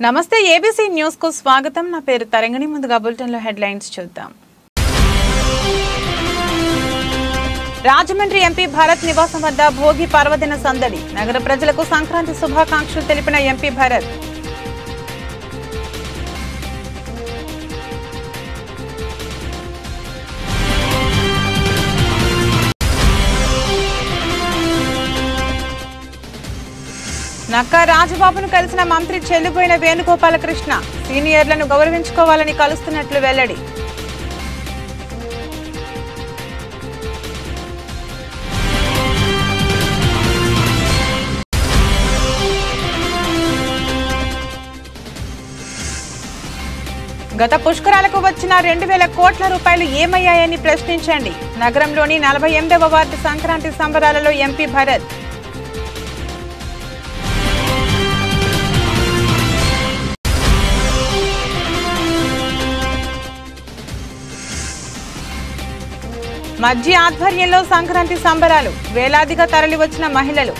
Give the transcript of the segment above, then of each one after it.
నమస్తే ABC news కు స్వాగతం నా పేరు తరంగిణి ముందుగా బులెటిన్ లో హెడ్లైన్స్ చూద్దాం రాజమండ్రి ఎంపీ భరత్ నివాసం వద్ద భోగి పర్వదిన సందడి నగర ప్రజలకు సంక్రాంతి శుభాకాంక్షలు తెలిపిన ఎంపీ భరత్ నక్కా రాజబాబును కలిసిన మంత్రి చెల్లిపోయిన వేణుగోపాలకృష్ణ సీనియర్లను గౌరవించుకోవాలని కలుస్తున్నట్లు వెల్లడి గత పుష్కరాలకు వచ్చిన రెండు వేల కోట్ల రూపాయలు ఏమయ్యాయని ప్రశ్నించండి నగరంలోని నలభై ఎనిమిదవ వార్డు సంక్రాంతి సంబరాలలో ఎంపీ భరత్ మధ్య ఆధ్వర్యంలో సంక్రాంతి సంబరాలు వేలాదిగా తరలివచ్చిన మహిళలు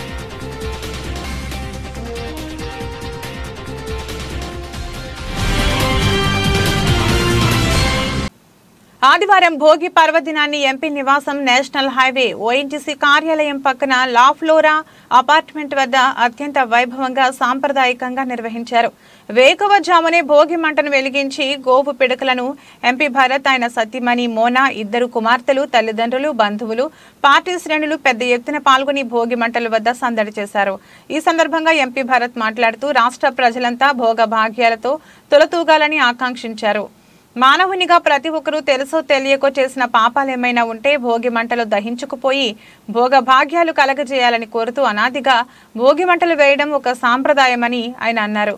ఆదివారం భోగి పర్వదినాన్ని ఎంపీ నివాసం నేషనల్ హైవే ఓఎన్టీసీ కార్యాలయం పక్కన లా ఫ్లోరా అపార్ట్మెంట్ వద్ద అత్యంత వైభవంగా సాంప్రదాయకంగా నిర్వహించారు వేకువజామునే భోగి మంటను వెలిగించి గోవు పిడకలను ఎంపీ భరత్ ఆయన సతీమణి మోనా ఇద్దరు కుమార్తెలు తల్లిదండ్రులు బంధువులు పార్టీ శ్రేణులు పెద్ద ఎత్తున పాల్గొని భోగి మంటల వద్ద సందడి చేశారు ఈ సందర్భంగా ఎంపీ భరత్ మాట్లాడుతూ రాష్ట్ర ప్రజలంతా భోగ భాగ్యాలతో తొలతూగాలని ఆకాంక్షించారు మానవునిగా ప్రతి ఒక్కరూ తెలుసో తెలియకో చేసిన పాపాలేమైనా ఉంటే భోగి మంటలు దహించుకుపోయి భోగ భాగ్యాలు కలగజేయాలని కోరుతూ అనాదిగా భోగి మంటలు వేయడం ఒక సాంప్రదాయమని ఆయన అన్నారు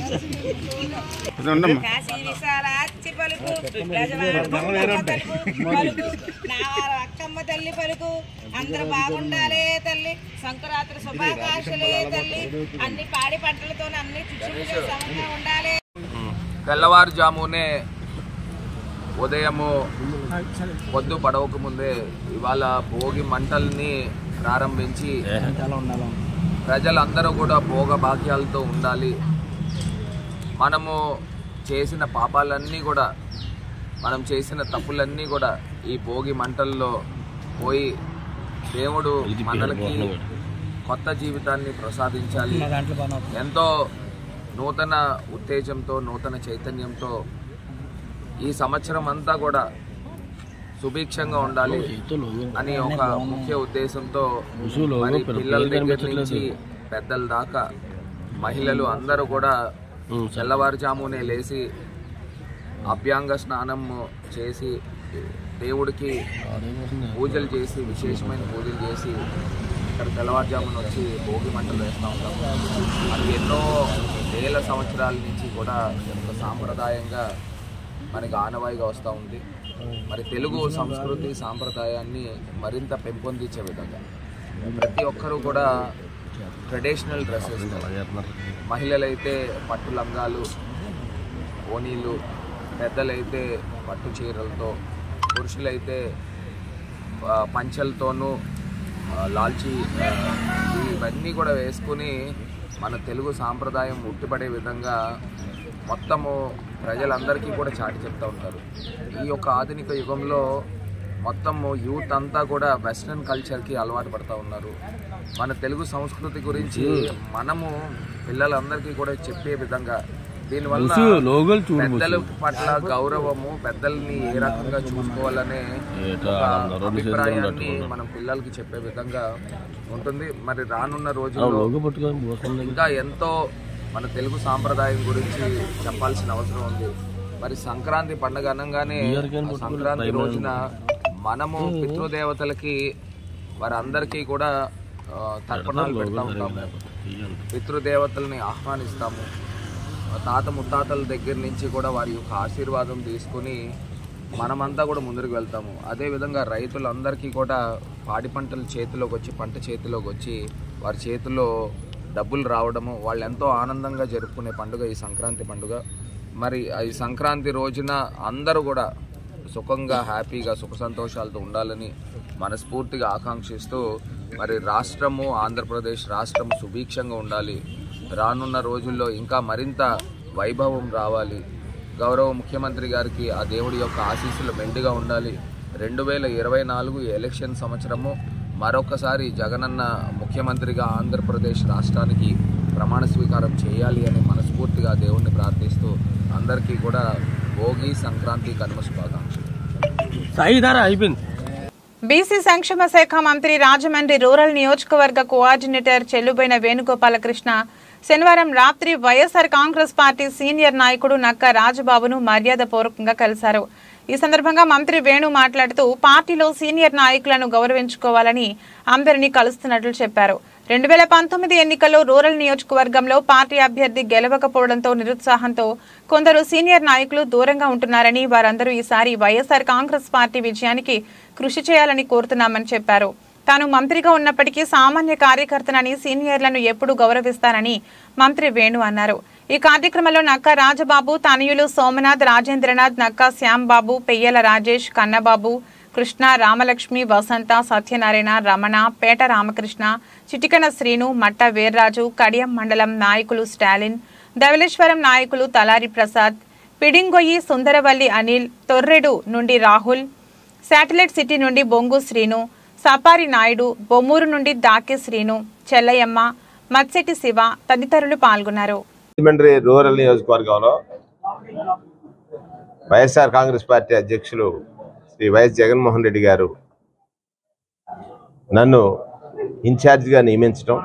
ఉండమ్మా కాశీ విశాలాచి పలుకు ప్రజల పలుకు నా వారు అక్కమ్మ తల్లి పలుకు అందరూ బాగుండాలే తల్లి సంక్రాంతి శుభాకాంక్షలే తల్లి అన్ని పాడి పంటలతో అన్ని చుట్టూ సమంగా ఉండాలి తెల్లవారుజామునే ఉదయము పొద్దు పడవక ముందే ఇవాళ భోగి మంటల్ని ప్రారంభించి ప్రజలందరూ కూడా భోగ భాగ్యాలతో ఉండాలి మనము చేసిన పాపాలన్నీ కూడా మనం చేసిన తప్పులన్నీ కూడా ఈ భోగి మంటల్లో పోయి దేవుడు మనలకి కొత్త జీవితాన్ని ప్రసాదించాలి ఎంతో నూతన ఉత్తేజంతో నూతన చైతన్యంతో ఈ సంవత్సరం అంతా కూడా సుభిక్షంగా ఉండాలి అని ఒక ముఖ్య ఉద్దేశంతో మరి పిల్లల దగ్గర నుంచి పెద్దల దాకా మహిళలు అందరూ కూడా తెల్లవారుజామునే లేచి అభ్యాంగ స్నానం చేసి దేవుడికి పూజలు చేసి విశేషమైన పూజలు చేసి ఇక్కడ తెల్లవారుజామున వచ్చి భోగి మంటలు వేస్తూ ఉంటాం అది ఎన్నో వేల సంవత్సరాల నుంచి కూడా ఒక సాంప్రదాయంగా మనకి ఆనవాయిగా వస్తూ ఉంది మరి తెలుగు సంస్కృతి సాంప్రదాయాన్ని మరింత పెంపొందించే విధంగా ప్రతి ఒక్కరూ కూడా ట్రెడిషనల్ డ్రెస్సెస్ మహిళలైతే పట్టు లంగాలు ఓనీలు పెద్దలైతే పట్టు చీరలతో పురుషులైతే ఆ, పంచెలతోనూ ఆ, లాల్చి ఆ, ఇవన్నీ కూడా వేసుకుని మన తెలుగు సాంప్రదాయం ఉట్టిపడే విధంగా మొత్తము ప్రజలందరికీ కూడా చాటి చెప్తూ ఉంటారు ఈ యొక్క ఆధునిక యుగంలో మొత్తము యూత్ అంతా కూడా వెస్ట్రన్ కల్చర్కి అలవాటు పడుతూ ఉన్నారు మన తెలుగు సంస్కృతి గురించి మనము పిల్లలందరికీ కూడా చెప్పే విధంగా దీనివల్ల పెద్దల పట్ల గౌరవము పెద్దల్ని ఏ రకంగా చూసుకోవాలనే ఒక అభిప్రాయాన్ని మనం పిల్లలకి చెప్పే విధంగా ఉంటుంది మరి రానున్న రోజుల్లో ఇంకా ఎంతో మన తెలుగు సాంప్రదాయం గురించి చెప్పాల్సిన అవసరం ఉంది మరి సంక్రాంతి పండుగ అనగానే ఆ సంక్రాంతి రోజున మనము పితృదేవతలకి వారందరికీ కూడా ఆ, తర్పణాలు పెడతా ఉంటాము పితృదేవతల్ని ఆహ్వానిస్తాము తాత ముత్తాతల దగ్గర నుంచి కూడా వారి యొక్క ఆశీర్వాదం తీసుకుని మనమంతా కూడా ముందుకు వెళ్తాము అదేవిధంగా రైతులందరికీ కూడా పాడి పంటలు చేతిలోకి వచ్చి పంట చేతిలోకి వచ్చి వారి చేతిలో డబ్బులు రావడము వాళ్ళు ఎంతో ఆనందంగా జరుపుకునే పండుగ ఈ సంక్రాంతి పండుగ మరి ఈ సంక్రాంతి రోజున అందరూ కూడా సుఖంగా హ్యాపీగా సుఖ సంతోషాలతో ఉండాలని మనస్ఫూర్తిగా ఆకాంక్షిస్తూ మరి రాష్ట్రము ఆంధ్రప్రదేశ్ రాష్ట్రం సుభిక్షంగా ఉండాలి రానున్న రోజుల్లో ఇంకా మరింత వైభవం రావాలి గౌరవ ముఖ్యమంత్రి గారికి ఆ దేవుడి యొక్క ఆశీస్సులు మెండుగా ఉండాలి రెండు వేల ఇరవై నాలుగు ఎలక్షన్ సంవత్సరము మరొకసారి జగనన్న ముఖ్యమంత్రిగా ఆంధ్రప్రదేశ్ రాష్ట్రానికి ప్రమాణ స్వీకారం చేయాలి అని మనస్ఫూర్తిగా దేవుణ్ణి ప్రార్థిస్తూ అందరికీ కూడా భోగి సంక్రాంతి కనుమ శుభాకాంక్షలు సాయిధార అయిపోయింది బీసీ సంక్షేమ శాఖ మంత్రి రాజమండ్రి రూరల్ నియోజకవర్గ కోఆర్డినేటర్ చెల్లుబైన వేణుగోపాలకృష్ణ శనివారం రాత్రి వైఎస్ఆర్ కాంగ్రెస్ పార్టీ సీనియర్ నాయకుడు నక్క రాజబాబును మర్యాదపూర్వకంగా కలిశారు ఈ సందర్భంగా మంత్రి వేణు మాట్లాడుతూ పార్టీలో సీనియర్ నాయకులను గౌరవించుకోవాలని అందరినీ కలుస్తున్నట్లు చెప్పారు రెండు వేల పంతొమ్మిది ఎన్నికల్లో రూరల్ నియోజకవర్గంలో పార్టీ అభ్యర్థి గెలవకపోవడంతో నిరుత్సాహంతో కొందరు సీనియర్ నాయకులు దూరంగా ఉంటున్నారని వారందరూ ఈసారి వైఎస్ఆర్ కాంగ్రెస్ పార్టీ విజయానికి కృషి చేయాలని కోరుతున్నామని చెప్పారు తాను మంత్రిగా ఉన్నప్పటికీ సామాన్య కార్యకర్తనని సీనియర్లను ఎప్పుడూ గౌరవిస్తానని మంత్రి వేణు అన్నారు ఈ కార్యక్రమంలో నక్క రాజబాబు తనయులు సోమనాథ్ రాజేంద్రనాథ్ నక్క శ్యాంబాబు పెయ్యల రాజేష్ కన్నబాబు కృష్ణ రామలక్ష్మి వసంత సత్యనారాయణ రమణ పేట రామకృష్ణ చిటికన శ్రీను మట్ట వీర్రాజు కడియం మండలం నాయకులు స్టాలిన్ ధవలేశ్వరం నాయకులు తలారి ప్రసాద్ పిడింగొయ్యి సుందరవల్లి అనిల్ తొర్రెడు నుండి రాహుల్ శాటిలైట్ సిటీ నుండి బొంగు శ్రీను సపారి నాయుడు బొమ్మూరు నుండి దాకే శ్రీను చెల్లయ్యమ్మ మత్సెట్టి శివ తదితరులు పాల్గొన్నారు రాజమండ్రి రూరల్ నియోజకవర్గంలో వైఎస్ఆర్ కాంగ్రెస్ పార్టీ అధ్యక్షులు శ్రీ వైఎస్ జగన్మోహన్ రెడ్డి గారు నన్ను ఇన్ఛార్జిగా నియమించడం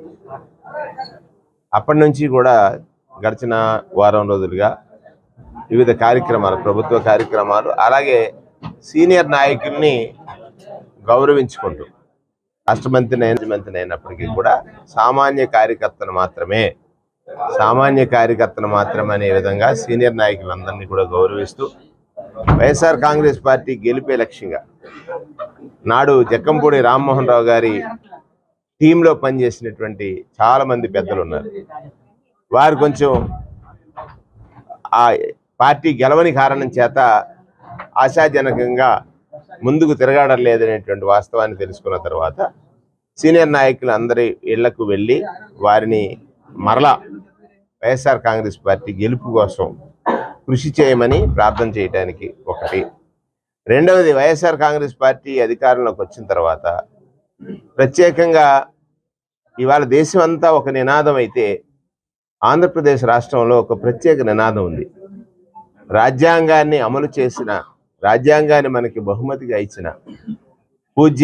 అప్పటి నుంచి కూడా గడిచిన వారం రోజులుగా వివిధ కార్యక్రమాలు ప్రభుత్వ కార్యక్రమాలు అలాగే సీనియర్ నాయకుల్ని గౌరవించుకుంటూ రాష్ట్ర మంత్రి మంత్రి అయినప్పటికీ కూడా సామాన్య కార్యకర్తను మాత్రమే సామాన్య కార్యకర్తను మాత్రమే అనే విధంగా సీనియర్ నాయకులందరినీ కూడా గౌరవిస్తూ వైఎస్ఆర్ కాంగ్రెస్ పార్టీ గెలిపే లక్ష్యంగా నాడు జక్కంపూడి రామ్మోహన్ రావు గారి టీంలో పనిచేసినటువంటి చాలా మంది పెద్దలు ఉన్నారు వారు కొంచెం ఆ పార్టీ గెలవని కారణం చేత ఆశాజనకంగా ముందుకు తిరగడం లేదనేటువంటి వాస్తవాన్ని తెలుసుకున్న తర్వాత సీనియర్ నాయకులు అందరి ఇళ్లకు వెళ్ళి వారిని మరలా వైఎస్ఆర్ కాంగ్రెస్ పార్టీ గెలుపు కోసం కృషి చేయమని ప్రార్థన చేయడానికి ఒకటి రెండవది వైఎస్ఆర్ కాంగ్రెస్ పార్టీ అధికారంలోకి వచ్చిన తర్వాత ప్రత్యేకంగా ఇవాళ దేశం అంతా ఒక నినాదం అయితే ఆంధ్రప్రదేశ్ రాష్ట్రంలో ఒక ప్రత్యేక నినాదం ఉంది రాజ్యాంగాన్ని అమలు చేసిన రాజ్యాంగాన్ని మనకి బహుమతిగా ఇచ్చిన పూజ్య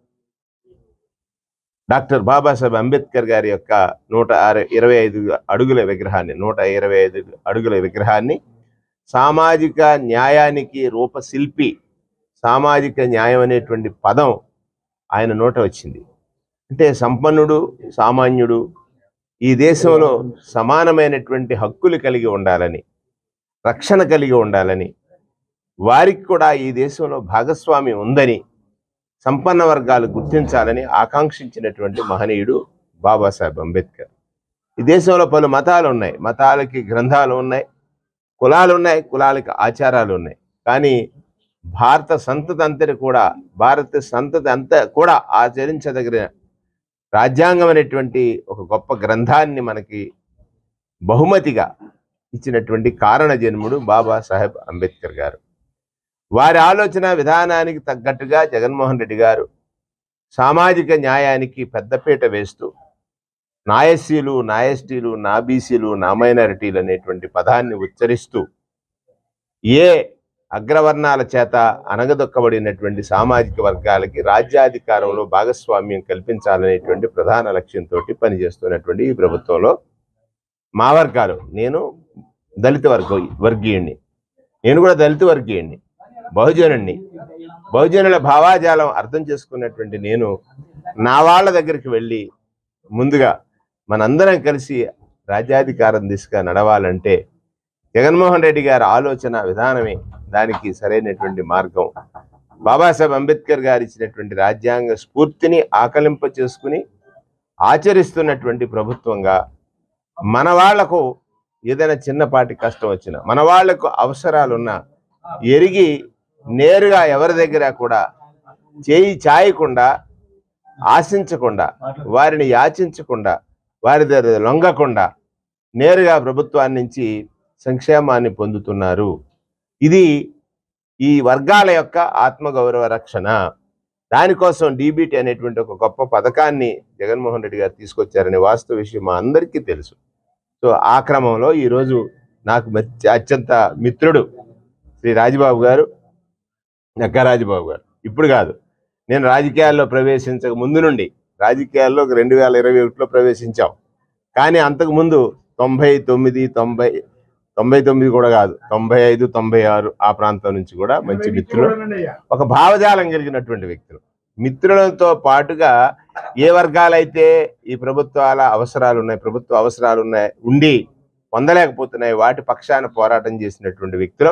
డాక్టర్ బాబాసాహెబ్ అంబేద్కర్ గారి యొక్క నూట అర- ఇరవై ఐదు అడుగుల విగ్రహాన్ని నూట ఇరవై ఐదు అడుగుల విగ్రహాన్ని సామాజిక న్యాయానికి రూపశిల్పి సామాజిక న్యాయం అనేటువంటి పదం ఆయన నోట వచ్చింది అంటే సంపన్నుడు సామాన్యుడు ఈ దేశంలో సమానమైనటువంటి హక్కులు కలిగి ఉండాలని రక్షణ కలిగి ఉండాలని వారికి కూడా ఈ దేశంలో భాగస్వామి ఉందని సంపన్న వర్గాలు గుర్తించాలని ఆకాంక్షించినటువంటి మహనీయుడు బాబాసాహెబ్ అంబేద్కర్ ఈ దేశంలో పలు మతాలు ఉన్నాయి మతాలకి గ్రంథాలు ఉన్నాయి కులాలు ఉన్నాయి కులాలకి ఆచారాలు ఉన్నాయి కానీ భారత సంతతి అంతటి కూడా భారత సంతతి అంతా కూడా ఆచరించదగిన రాజ్యాంగం అనేటువంటి ఒక గొప్ప గ్రంథాన్ని మనకి బహుమతిగా ఇచ్చినటువంటి కారణ జన్ముడు బాబాసాహెబ్ అంబేద్కర్ గారు వారి ఆలోచన విధానానికి తగ్గట్టుగా జగన్మోహన్ రెడ్డి గారు సామాజిక న్యాయానికి పెద్దపీట వేస్తూ నాయస్సీలు నాయస్టీలు నా బీసీలు నా మైనారిటీలు అనేటువంటి పదాన్ని ఉచ్చరిస్తూ ఏ అగ్రవర్ణాల చేత అనగదొక్కబడినటువంటి సామాజిక వర్గాలకి రాజ్యాధికారంలో భాగస్వామ్యం కల్పించాలనేటువంటి ప్రధాన లక్ష్యంతో పనిచేస్తున్నటువంటి ఈ ప్రభుత్వంలో మా వర్గాలు నేను దళిత వర్గ వర్గీయుణ్ణి నేను కూడా దళిత వర్గీయుణ్ణి బహుజనుణ్ణి బహుజనుల భావాజాలం అర్థం చేసుకున్నటువంటి నేను నా వాళ్ళ దగ్గరికి వెళ్ళి ముందుగా మనందరం కలిసి రాజ్యాధికారం దిశగా నడవాలంటే జగన్మోహన్ రెడ్డి గారి ఆలోచన విధానమే దానికి సరైనటువంటి మార్గం బాబాసాహెబ్ అంబేద్కర్ గారు ఇచ్చినటువంటి రాజ్యాంగ స్ఫూర్తిని ఆకలింప చేసుకుని ఆచరిస్తున్నటువంటి ప్రభుత్వంగా మన వాళ్లకు ఏదైనా చిన్నపాటి కష్టం వచ్చినా మన వాళ్లకు అవసరాలున్నా ఎరిగి నేరుగా ఎవరి దగ్గర కూడా చేయి చాయకుండా ఆశించకుండా వారిని యాచించకుండా వారి దగ్గర లొంగకుండా నేరుగా ప్రభుత్వాన్ని నుంచి సంక్షేమాన్ని పొందుతున్నారు ఇది ఈ వర్గాల యొక్క ఆత్మగౌరవ రక్షణ దానికోసం డీబీటీ అనేటువంటి ఒక గొప్ప పథకాన్ని జగన్మోహన్ రెడ్డి గారు తీసుకొచ్చారనే వాస్తవ విషయం మా అందరికీ తెలుసు సో ఆ క్రమంలో ఈరోజు నాకు మధ్య అత్యంత మిత్రుడు శ్రీ రాజబాబు గారు నక్కరాజబాబు గారు ఇప్పుడు కాదు నేను రాజకీయాల్లో ప్రవేశించక ముందు నుండి రాజకీయాల్లో రెండు వేల ఇరవై ఒకటిలో ప్రవేశించాం కానీ అంతకుముందు తొంభై తొమ్మిది తొంభై తొంభై తొమ్మిది కూడా కాదు తొంభై ఐదు తొంభై ఆరు ఆ ప్రాంతం నుంచి కూడా మంచి మిత్రులు ఒక భావజాలం కలిగినటువంటి వ్యక్తులు మిత్రులతో పాటుగా ఏ వర్గాలైతే ఈ ప్రభుత్వాల అవసరాలు ఉన్నాయి ప్రభుత్వ అవసరాలు ఉన్నాయి ఉండి పొందలేకపోతున్నాయి వాటి పక్షాన పోరాటం చేసినటువంటి వ్యక్తులు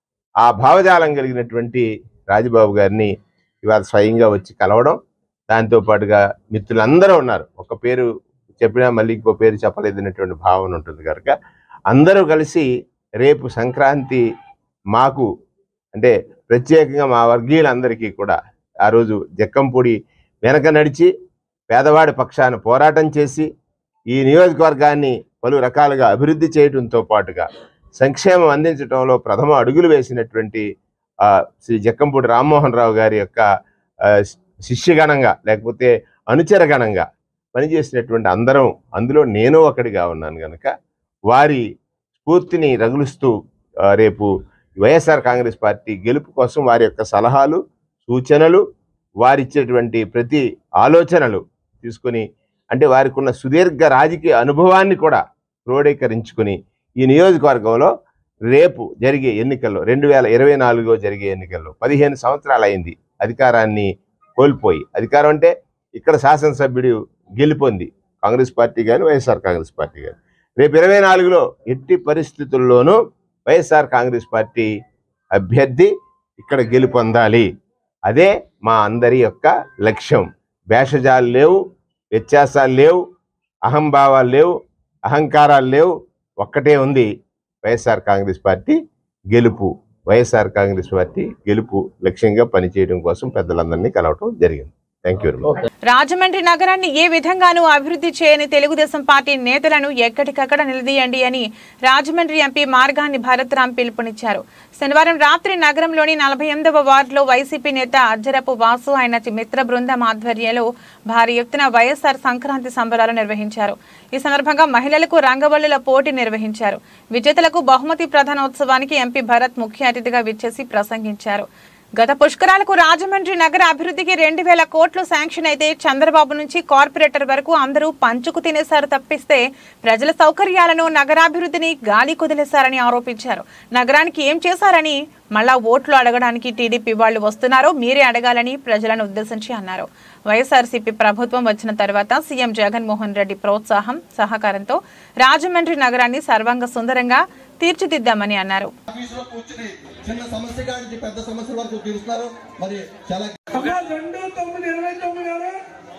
ఆ భావజాలం కలిగినటువంటి రాజబాబు గారిని ఇవాళ స్వయంగా వచ్చి కలవడం దాంతో పాటుగా మిత్రులందరూ ఉన్నారు ఒక పేరు చెప్పినా మళ్ళీ ఇంకో పేరు చెప్పలేదనేటువంటి భావన ఉంటుంది కనుక అందరూ కలిసి రేపు సంక్రాంతి మాకు అంటే ప్రత్యేకంగా మా వర్గీయులందరికీ కూడా ఆ రోజు జక్కంపూడి వెనక నడిచి పేదవాడి పక్షాన పోరాటం చేసి ఈ నియోజకవర్గాన్ని పలు రకాలుగా అభివృద్ధి చేయడంతో పాటుగా సంక్షేమం అందించడంలో ప్రథమ అడుగులు వేసినటువంటి ఆ, శ్రీ జక్కంపూడి రామ్మోహన్ రావు గారి యొక్క ఆ, శిష్యగణంగా లేకపోతే అనుచరగణంగా పనిచేసినటువంటి అందరం అందులో నేను ఒకటిగా ఉన్నాను కనుక వారి స్ఫూర్తిని రగులుస్తూ ఆ, రేపు వైఎస్ఆర్ కాంగ్రెస్ పార్టీ గెలుపు కోసం వారి యొక్క సలహాలు సూచనలు వారిచ్చేటువంటి ప్రతి ఆలోచనలు తీసుకొని అంటే వారికి ఉన్న సుదీర్ఘ రాజకీయ అనుభవాన్ని కూడా క్రోడీకరించుకుని ఈ నియోజకవర్గంలో రేపు జరిగే ఎన్నికల్లో రెండు వేల ఇరవై నాలుగులో జరిగే ఎన్నికల్లో పదిహేను సంవత్సరాలు అయింది అధికారాన్ని కోల్పోయి అధికారం అంటే ఇక్కడ శాసనసభ్యుడు గెలుపొంది కాంగ్రెస్ పార్టీ కానీ వైఎస్ఆర్ కాంగ్రెస్ పార్టీ కానీ రేపు ఇరవై నాలుగులో ఎట్టి పరిస్థితుల్లోనూ వైఎస్ఆర్ కాంగ్రెస్ పార్టీ అభ్యర్థి ఇక్కడ గెలుపొందాలి అదే మా అందరి యొక్క లక్ష్యం భేషజాలు లేవు వ్యత్యాసాలు లేవు అహంభావాలు లేవు అహంకారాలు లేవు ఒక్కటే ఉంది వైఎస్ఆర్ కాంగ్రెస్ పార్టీ గెలుపు వైఎస్ఆర్ కాంగ్రెస్ పార్టీ గెలుపు లక్ష్యంగా పనిచేయడం కోసం పెద్దలందరినీ కలవటం జరిగింది thank you very much Rajahmundry నగరాన్ని ఏ విధంగానూ అభివృద్ధి చేయని తెలుగుదేశం పార్టీ నేతలను ఎక్కడికక్కడ నిలదీయండి అని రాజమండ్రి ఎంపీ మార్గాన్ని భరత్రాం పిలుపునిచ్చారు శనివారం రాత్రి నగరంలోని నలభై ఎనిమిదవ వార్డులో వైసీపీ నేత అజ్జరపు వాసు ఆయన మిత్ర బృందం ఆధ్వర్యంలో భారీ ఎత్తున వైఎస్ఆర్ సంక్రాంతి సంబరాలు నిర్వహించారు ఈ సందర్భంగా మహిళలకు రంగవల్లుల పోటీ నిర్వహించారు విజేతలకు బహుమతి ప్రధానోత్సవానికి ఎంపీ భరత్ ముఖ్య అతిథిగా విచ్చేసి ప్రసంగించారు గత పుష్కరాలకు రాజమండ్రి నగర అభివృద్ధికి రెండు వేల కోట్లు శాంక్షన్ అయితే చంద్రబాబు నుంచి కార్పొరేటర్ వరకు అందరూ పంచుకు తినేశారు తప్పిస్తే ప్రజల సౌకర్యాలను నగరాభివృద్ధిని గాలి కుదిలేశారని ఆరోపించారు నగరానికి ఏం చేశారని మళ్ళా ఓట్లు అడగడానికి టీడీపీ వాళ్ళు వస్తున్నారో మీరే అడగాలని ప్రజలను ఉద్దేశించి అన్నారు వైఎస్ఆర్సీపీ ప్రభుత్వం వచ్చిన తర్వాత సీఎం జగన్మోహన్ రెడ్డి ప్రోత్సాహం సహకారంతో రాజమండ్రి నగరాన్ని సర్వాంగ సుందరంగా తీర్చిదిద్దామని అన్నారు ఆఫీసులో కూర్చుని చిన్న సమస్య కాడి పెద్ద సమస్యల వరకు తీరుస్తారు మరి చాలా అమ్మా రెండు తొమ్మిది ఇరవై తొమ్మిది ఆరు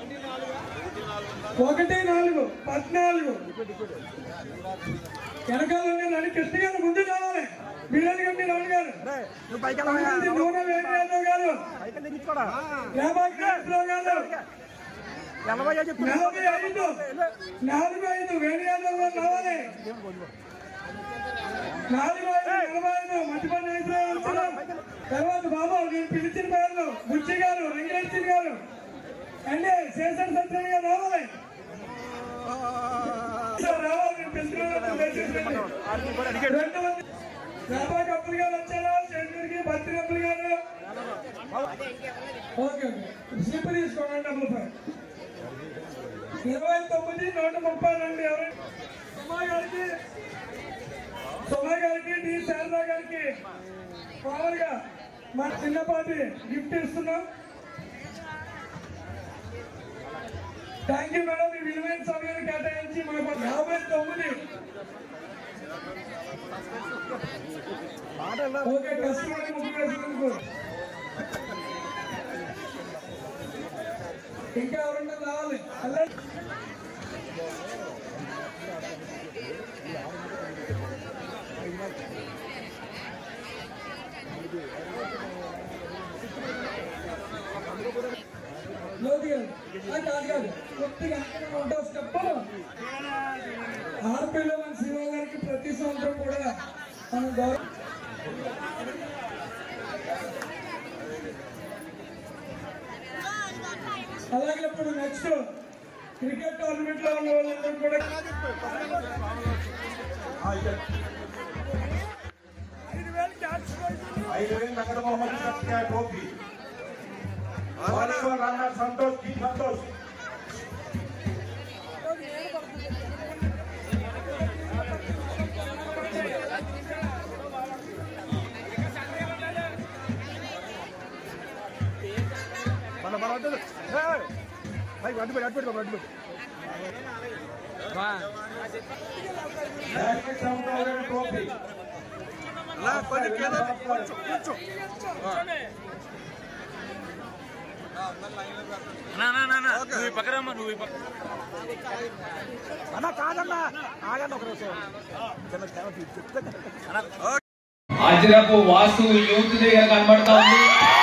ఒకటి నాలుగు పద్నాలుగు వెనకాల నన్ను కృష్ణ గారు ముందు రావాలి బిర్యానీ కంటే రావు గారు పన్నెండు నూనె వేడి యాదవ్ గారు యాభై కృష్ణరావు గారు నలభై ఐదు నాలుగు ఐదు వేడి యాదవ్ గారు రావాలి నాలుగు ఐదు నలభై ఐదు మధ్యపల్లి నాగేశ్వరరావు గారు. తర్వాత బాబు నేను పిలిచిన పేర్లు బుచ్చి గారు రంగేశ్వరి గారు అంటే శేషన్ సత్యం గారు రావాలి సార్ రావాలి నేను పిలిచిన వాళ్ళని దయచేసి రెండు మంది యాభై కప్పులు గారు వచ్చారా శేషగిరికి భర్తీ కప్పులు గారు ఓకే ఓకే స్లిప్ తీసుకోండి డబ్బులు పై ఇరవై తొమ్మిది నూట ముప్పై రెండు ఎవరు సుమా గారికి సుమా గారికి డి శారదా గారికి మామూలుగా మన చిన్నపాటి గిఫ్ట్ ఇస్తున్నాం థ్యాంక్ యూ మేడం మీ విలువైన సమయాన్ని కేటాయించి మనకు యాభై తొమ్మిది ఓకే కస్టమర్ ముగ్గు వేసినందుకు ఇంకా ఎవరన్నా రావాలి అలా లోతుగా ఆ కాదు కాదు కొద్దిగా అక్కడ ఉంటా స్టెప్ ఆర్పీలో మన శివ గారికి ప్రతి సంవత్సరం కూడా మన గౌరవ అలాగే ఇప్పుడు నెక్స్ట్ క్రికెట్ టోర్నమెంట్ లో ఉన్న వాళ్ళందరూ కూడా ఐదు వేలు నగదు బహుమతి Satya trophy volleyball runner Santosh కి సంతోష్ మన మన అడ్డు పైకి అడ్డు పెట్టి అడ్డు పెట్టుకో అడ్డు పెట్టు బ్యాస్కెట్ సముద్రం ట్రోఫీ అన్న కాదన్నా ఆగన్న ఒక రోజు చిన్న క్షేమ చెప్తే అజరపు వాసు యూత్ దగ్గర కనబడతా ఉంది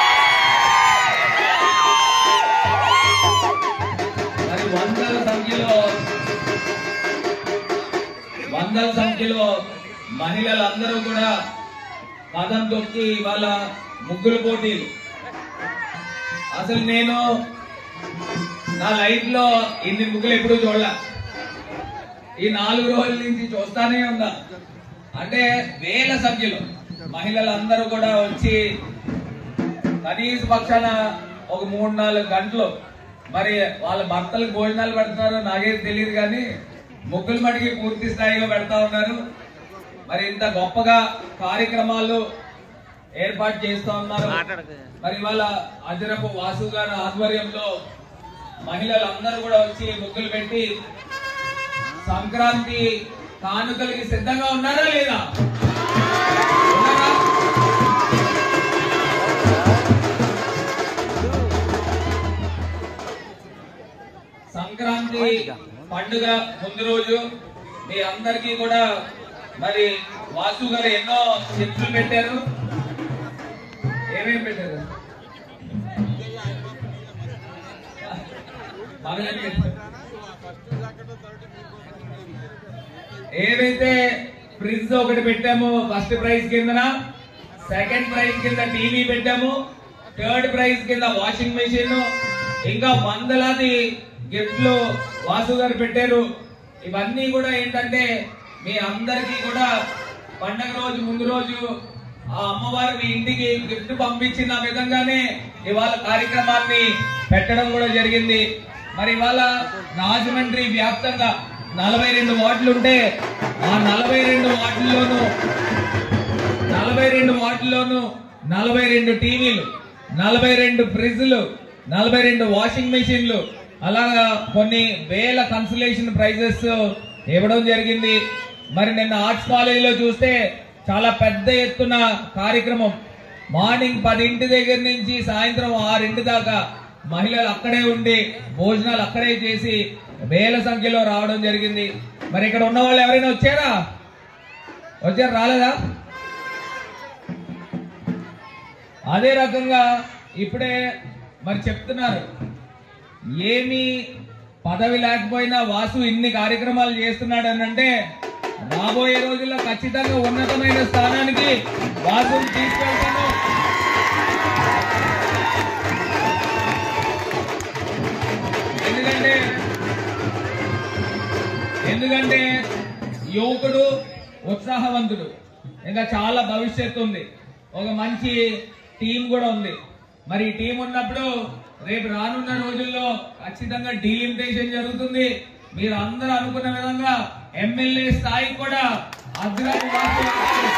మరి వందల సంఖ్యలో వందల సంఖ్యలో మహిళలందరూ కూడా పదం తొక్కి ఇవాళ ముగ్గులు పోటీలు అసలు నేను నా లైఫ్ లో ఇన్ని ముగ్గులు ఎప్పుడూ చూడలే ఈ నాలుగు రోజుల నుంచి చూస్తానే ఉన్నా అంటే వేల సంఖ్యలో మహిళలందరూ కూడా వచ్చి కనీస పక్షాన ఒక మూడు నాలుగు గంటలు మరి వాళ్ళ భర్తలకు భోజనాలు పెడుతున్నారు నాకేం తెలియదు కానీ ముగ్గులు మటుకి పూర్తి స్థాయిలో పెడతా ఉన్నారు మరి ఇంత గొప్పగా కార్యక్రమాలు ఏర్పాటు చేస్తా ఉన్నారు మరి ఇవాళ అజరపు వాసు గారి ఆధ్వర్యంలో మహిళలందరూ కూడా వచ్చి ముగ్గులు పెట్టి సంక్రాంతి కానుకలకి సిద్ధంగా ఉన్నారా లేదా ఉన్నారా? సంక్రాంతి పండుగ ముందు రోజు మీ అందరికీ కూడా మరి వాసు గారు ఎన్నో చిప్స్ పెట్టారు ఏమేమి పెట్టారు బాగానే పెట్టారు ఏవైతే ఫ్రిడ్జ్ ఒకటి పెట్టామో ఫస్ట్ ప్రైజ్ కిందన సెకండ్ ప్రైజ్ కింద టీవీ పెట్టాము థర్డ్ ప్రైజ్ కింద వాషింగ్ మెషిన్ ఇంకా వందలాది గిఫ్ట్లు వాసు గారు పెట్టారు ఇవన్నీ కూడా ఏంటంటే మీ అందరికీ కూడా పండగ రోజు ముందు రోజు ఆ అమ్మవారు మీ ఇంటికి గిఫ్ట్ పంపించిన విధంగానే ఇవాళ కార్యక్రమాన్ని పెట్టడం కూడా జరిగింది మరి ఇవాళ రాజమండ్రి వ్యాప్తంగా నలభై రెండు వార్డులు ఉంటే ఆ నలభై రెండు వార్డుల్లోనూ నలభై రెండు వార్డుల్లోనూ నలభై రెండు టీవీలు నలభై రెండు ఫ్రిడ్జ్లు నలభై రెండు వాషింగ్ మెషిన్లు అలాగా కొన్ని వేల కన్సలేషన్ ప్రైజెస్ ఇవ్వడం జరిగింది మరి నిన్న ఆర్ట్స్ కాలేజీలో చూస్తే చాలా పెద్ద ఎత్తున కార్యక్రమం మార్నింగ్ పదింటి దగ్గర నుంచి సాయంత్రం ఆరింటి దాకా మహిళలు అక్కడే ఉండి భోజనాలు అక్కడే చేసి వేల సంఖ్యలో రావడం జరిగింది మరి ఇక్కడ ఉన్న వాళ్ళు ఎవరైనా వచ్చారా వచ్చారు రాలేదా అదే రకంగా ఇప్పుడే మరి చెప్తున్నారు ఏమి పదవి లేకపోయినా వాసు ఇన్ని కార్యక్రమాలు చేస్తున్నాడు అని అంటే రాబోయే రోజుల్లో ఖచ్చితంగా ఉన్నతమైన స్థానానికి వాసుని తీసుకెళ్తాను ఎందుకంటే ఎందుకంటే యువకుడు ఉత్సాహవంతుడు ఇంకా చాలా భవిష్యత్తు ఉంది ఒక మంచి టీం కూడా ఉంది మరి ఈ టీం ఉన్నప్పుడు రేపు రానున్న రోజుల్లో ఖచ్చితంగా డీలిమిటేషన్ జరుగుతుంది మీరు అందరూ అనుకున్న విధంగా ఎమ్మెల్యే స్థాయి కూడా అగ్రపు వాసు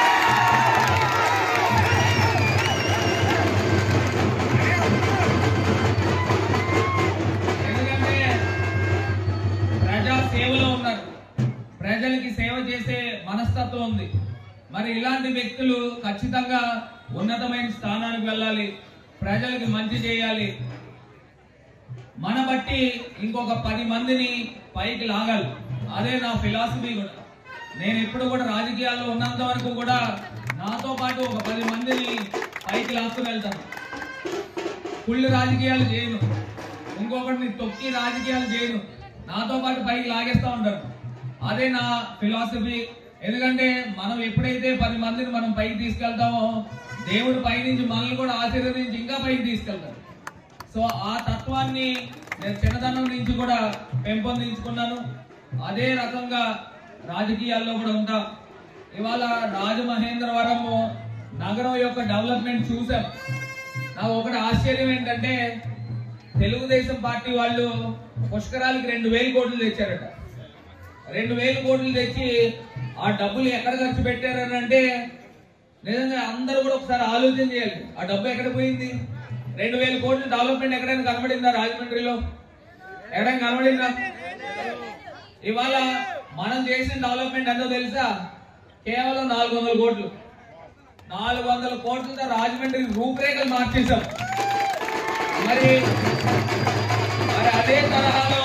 ఎందుకంటే ప్రజా సేవలో ఉన్నారు ప్రజలకి సేవ చేసే మనస్తత్వం ఉంది మరి ఇలాంటి వ్యక్తులు ఖచ్చితంగా ఉన్నతమైన స్థానానికి వెళ్ళాలి ప్రజలకి మంచి చేయాలి మన బట్టి ఇంకొక పది మందిని పైకి లాగాలి అదే నా ఫిలాసఫీ కూడా నేను ఎప్పుడు కూడా రాజకీయాల్లో ఉన్నంత వరకు కూడా నాతో పాటు ఒక పది మందిని పైకి లాక్కుని వెళ్తాను కుళ్ళు రాజకీయాలు చేయను ఇంకొకటిని తొక్కి రాజకీయాలు చేయను నాతో పాటు పైకి లాగేస్తా ఉంటారు అదే నా ఫిలాసఫీ ఎందుకంటే మనం ఎప్పుడైతే పది మందిని మనం పైకి తీసుకెళ్తామో దేవుడు పైనుంచి మనల్ని కూడా ఆశీర్వదించి ఇంకా పైకి తీసుకెళ్తాడు సో ఆ తత్వాన్ని నేను చిన్నతనం నుంచి కూడా పెంపొందించుకున్నాను అదే రకంగా రాజకీయాల్లో కూడా ఉంటాం ఇవాళ రాజమహేంద్రవరము నగరం యొక్క డెవలప్మెంట్ చూసాం నాకు ఒకటి ఆశ్చర్యం ఏంటంటే తెలుగుదేశం పార్టీ వాళ్ళు పుష్కరాలకి రెండు వేలు కోట్లు తెచ్చారట రెండు వేలు కోట్లు తెచ్చి ఆ డబ్బులు ఎక్కడ ఖర్చు పెట్టారని అంటే నిజంగా అందరూ కూడా ఒకసారి ఆలోచన చేయాలి ఆ డబ్బు ఎక్కడ పోయింది రెండు వేల కోట్లు డెవలప్మెంట్ ఎక్కడైనా కనబడిందా రాజమండ్రిలో ఎక్కడైనా కనబడిందా ఇవాళ మనం చేసిన డెవలప్మెంట్ ఎంతో తెలుసా కేవలం నాలుగు వందల కోట్లు నాలుగు వందల కోట్లతో రాజమండ్రి రూపురేఖలు మార్చేశాం మరి మరి అదే తరహాలో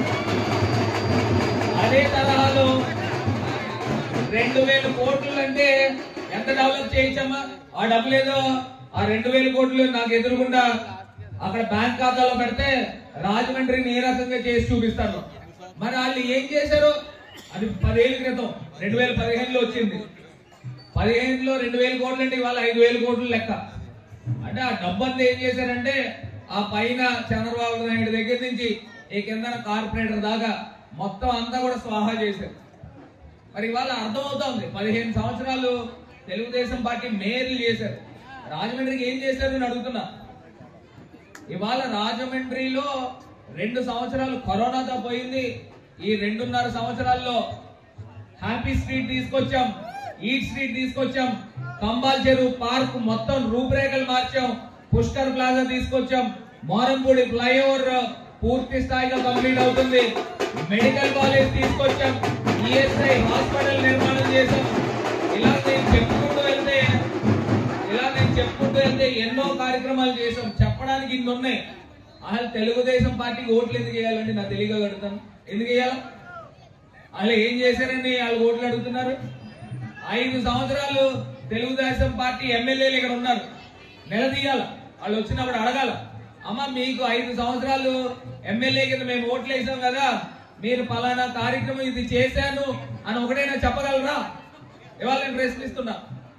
అదే తరహాలో రెండు వేల కోట్లు అంటే ఎంత డెవలప్ చేయొచ్చమ్మా ఆ డబ్బులు ఏదో ఆ రెండు వేల కోట్లు నాకు ఎదురుగుండా అక్కడ బ్యాంక్ ఖాతాలో పెడితే రాజమండ్రిని ఏ రకంగా చేసి చూపిస్తాను మరి వాళ్ళు ఏం చేశారు అది పదేళ్ల క్రితం రెండు వేల పదిహేనులో వచ్చింది పదిహేనులో రెండు వేల కోట్లు అంటే ఇవాళ ఐదు వేల కోట్లు లెక్క అంటే ఆ డబ్బు అంతా ఏం చేశారంటే ఆ పైన చంద్రబాబు నాయుడు దగ్గర నుంచి ఈ కిందన కార్పొరేటర్ దాకా మొత్తం అంతా కూడా స్వాహా చేశారు మరి ఇవాళ అర్థమవుతోంది పదిహేను సంవత్సరాలు తెలుగుదేశం పార్టీ మేయర్లు చేశారు రాజమండ్రికి ఏం చేశారు అని అడుగుతున్నా ఇవాళ రాజమండ్రిలో రెండు సంవత్సరాలు కరోనాతో పోయింది ఈ రెండున్నర సంవత్సరాల్లో హ్యాపీ స్ట్రీట్ తీసుకొచ్చాం ఈట్ స్ట్రీట్ తీసుకొచ్చాం కంబాల్ చెరువు పార్క్ మొత్తం రూపురేఖలు మార్చాం పుష్కర్ ప్లాజా తీసుకొచ్చాం మోరంపూడి ఫ్లైఓవర్ పూర్తి స్థాయిలో కంప్లీట్ అవుతుంది మెడికల్ కాలేజ్ తీసుకొచ్చాం ఈఎస్ఐ హాస్పిటల్ నిర్మాణం చేశాం ఇలా నేను చెప్పుకుంటూ వెళ్తే ఇలా నేను చెప్పుకుంటూ వెళ్తే ఎన్నో కార్యక్రమాలు చేశాం చెప్పడానికి ఇన్ని ఉన్నాయి అసలు తెలుగుదేశం పార్టీకి ఓట్లు ఎందుకు వేయాలండి నాకు తెలియక అడుగుతాను ఎందుకు వేయాలి వాళ్ళు ఏం చేశారని వాళ్ళు ఓట్లు అడుగుతున్నారు ఐదు సంవత్సరాలు తెలుగుదేశం పార్టీ ఎమ్మెల్యేలు ఇక్కడ ఉన్నారు నిలదీయాల వాళ్ళు వచ్చినప్పుడు అడగాల అమ్మ మీకు ఐదు సంవత్సరాలు ఎమ్మెల్యే కింద మేము ఓట్లు వేసాం కదా మీరు పలానా కార్యక్రమం ఇది చేశాను అని ఒకటైనా చెప్పగలరా ఇవాళ నేను ప్రశ్నిస్తున్నా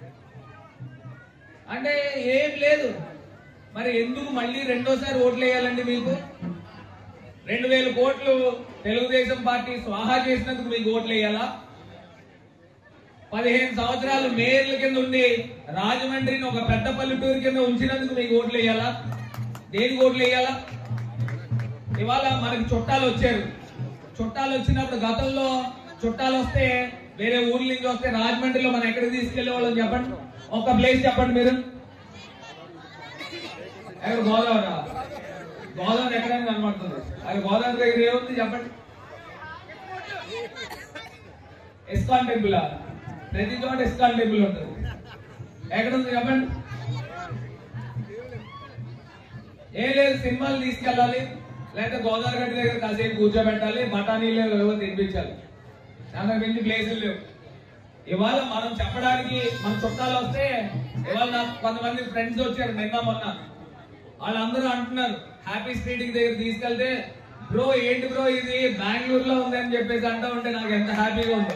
అంటే ఏం లేదు మరి ఎందుకు మళ్ళీ రెండోసారి ఓట్లు వేయాలండి మీకు రెండు వేల కోట్లు తెలుగుదేశం పార్టీ స్వాహా చేసినందుకు మీకు ఓట్లు వేయాలా పదిహేను సంవత్సరాలు మేయర్ల కింద ఉండి రాజమండ్రిని ఒక పెద్ద పల్లెటూరు కింద ఉంచినందుకు మీకు ఓట్లు వేయాలా దేనికి ఓట్లు వేయాలా ఇవాళ మనకి చుట్టాలు వచ్చారు చుట్టాలు వచ్చినప్పుడు గతంలో చుట్టాలు వస్తే వేరే ఊర్ల నుంచి వస్తే రాజమండ్రిలో మనం ఎక్కడికి తీసుకెళ్లే వాళ్ళని చెప్పండి ఒక ప్లేస్ చెప్పండి మీరు ఎక్కడ గోదావరి గోదావరి ఎక్కడైనా కనబడుతుంది అది గోదావరి దగ్గర ఏముంది చెప్పండి ఇస్కాన్ టెంపుల్ ప్రతి చోట ఇస్కాన్ టెంపుల్ ఉంటుంది ఎక్కడ ఉంది చెప్పండి ఏం లేదు సినిమాలు తీసుకెళ్ళాలి లేకపోతే గోదావరి గడ్డి దగ్గర కాసేపు కూర్చోబెట్టాలి బఠానీలు ఏవో తినిపించాలి దానికి మించి ప్లేసులు లేవు ఇవాళ మనం చెప్పడానికి మన చుట్టాలు వస్తే ఇవాళ నాకు కొంతమంది ఫ్రెండ్స్ వచ్చారు నిన్న మొన్న వాళ్ళందరూ అంటున్నారు హ్యాపీ స్ట్రీట్ దగ్గర తీసుకెళ్తే బ్రో ఏంటి బ్రో ఇది బెంగళూరులో ఉంది అని చెప్పేసి అంటూ ఉంటే నాకు ఎంత హ్యాపీగా ఉంది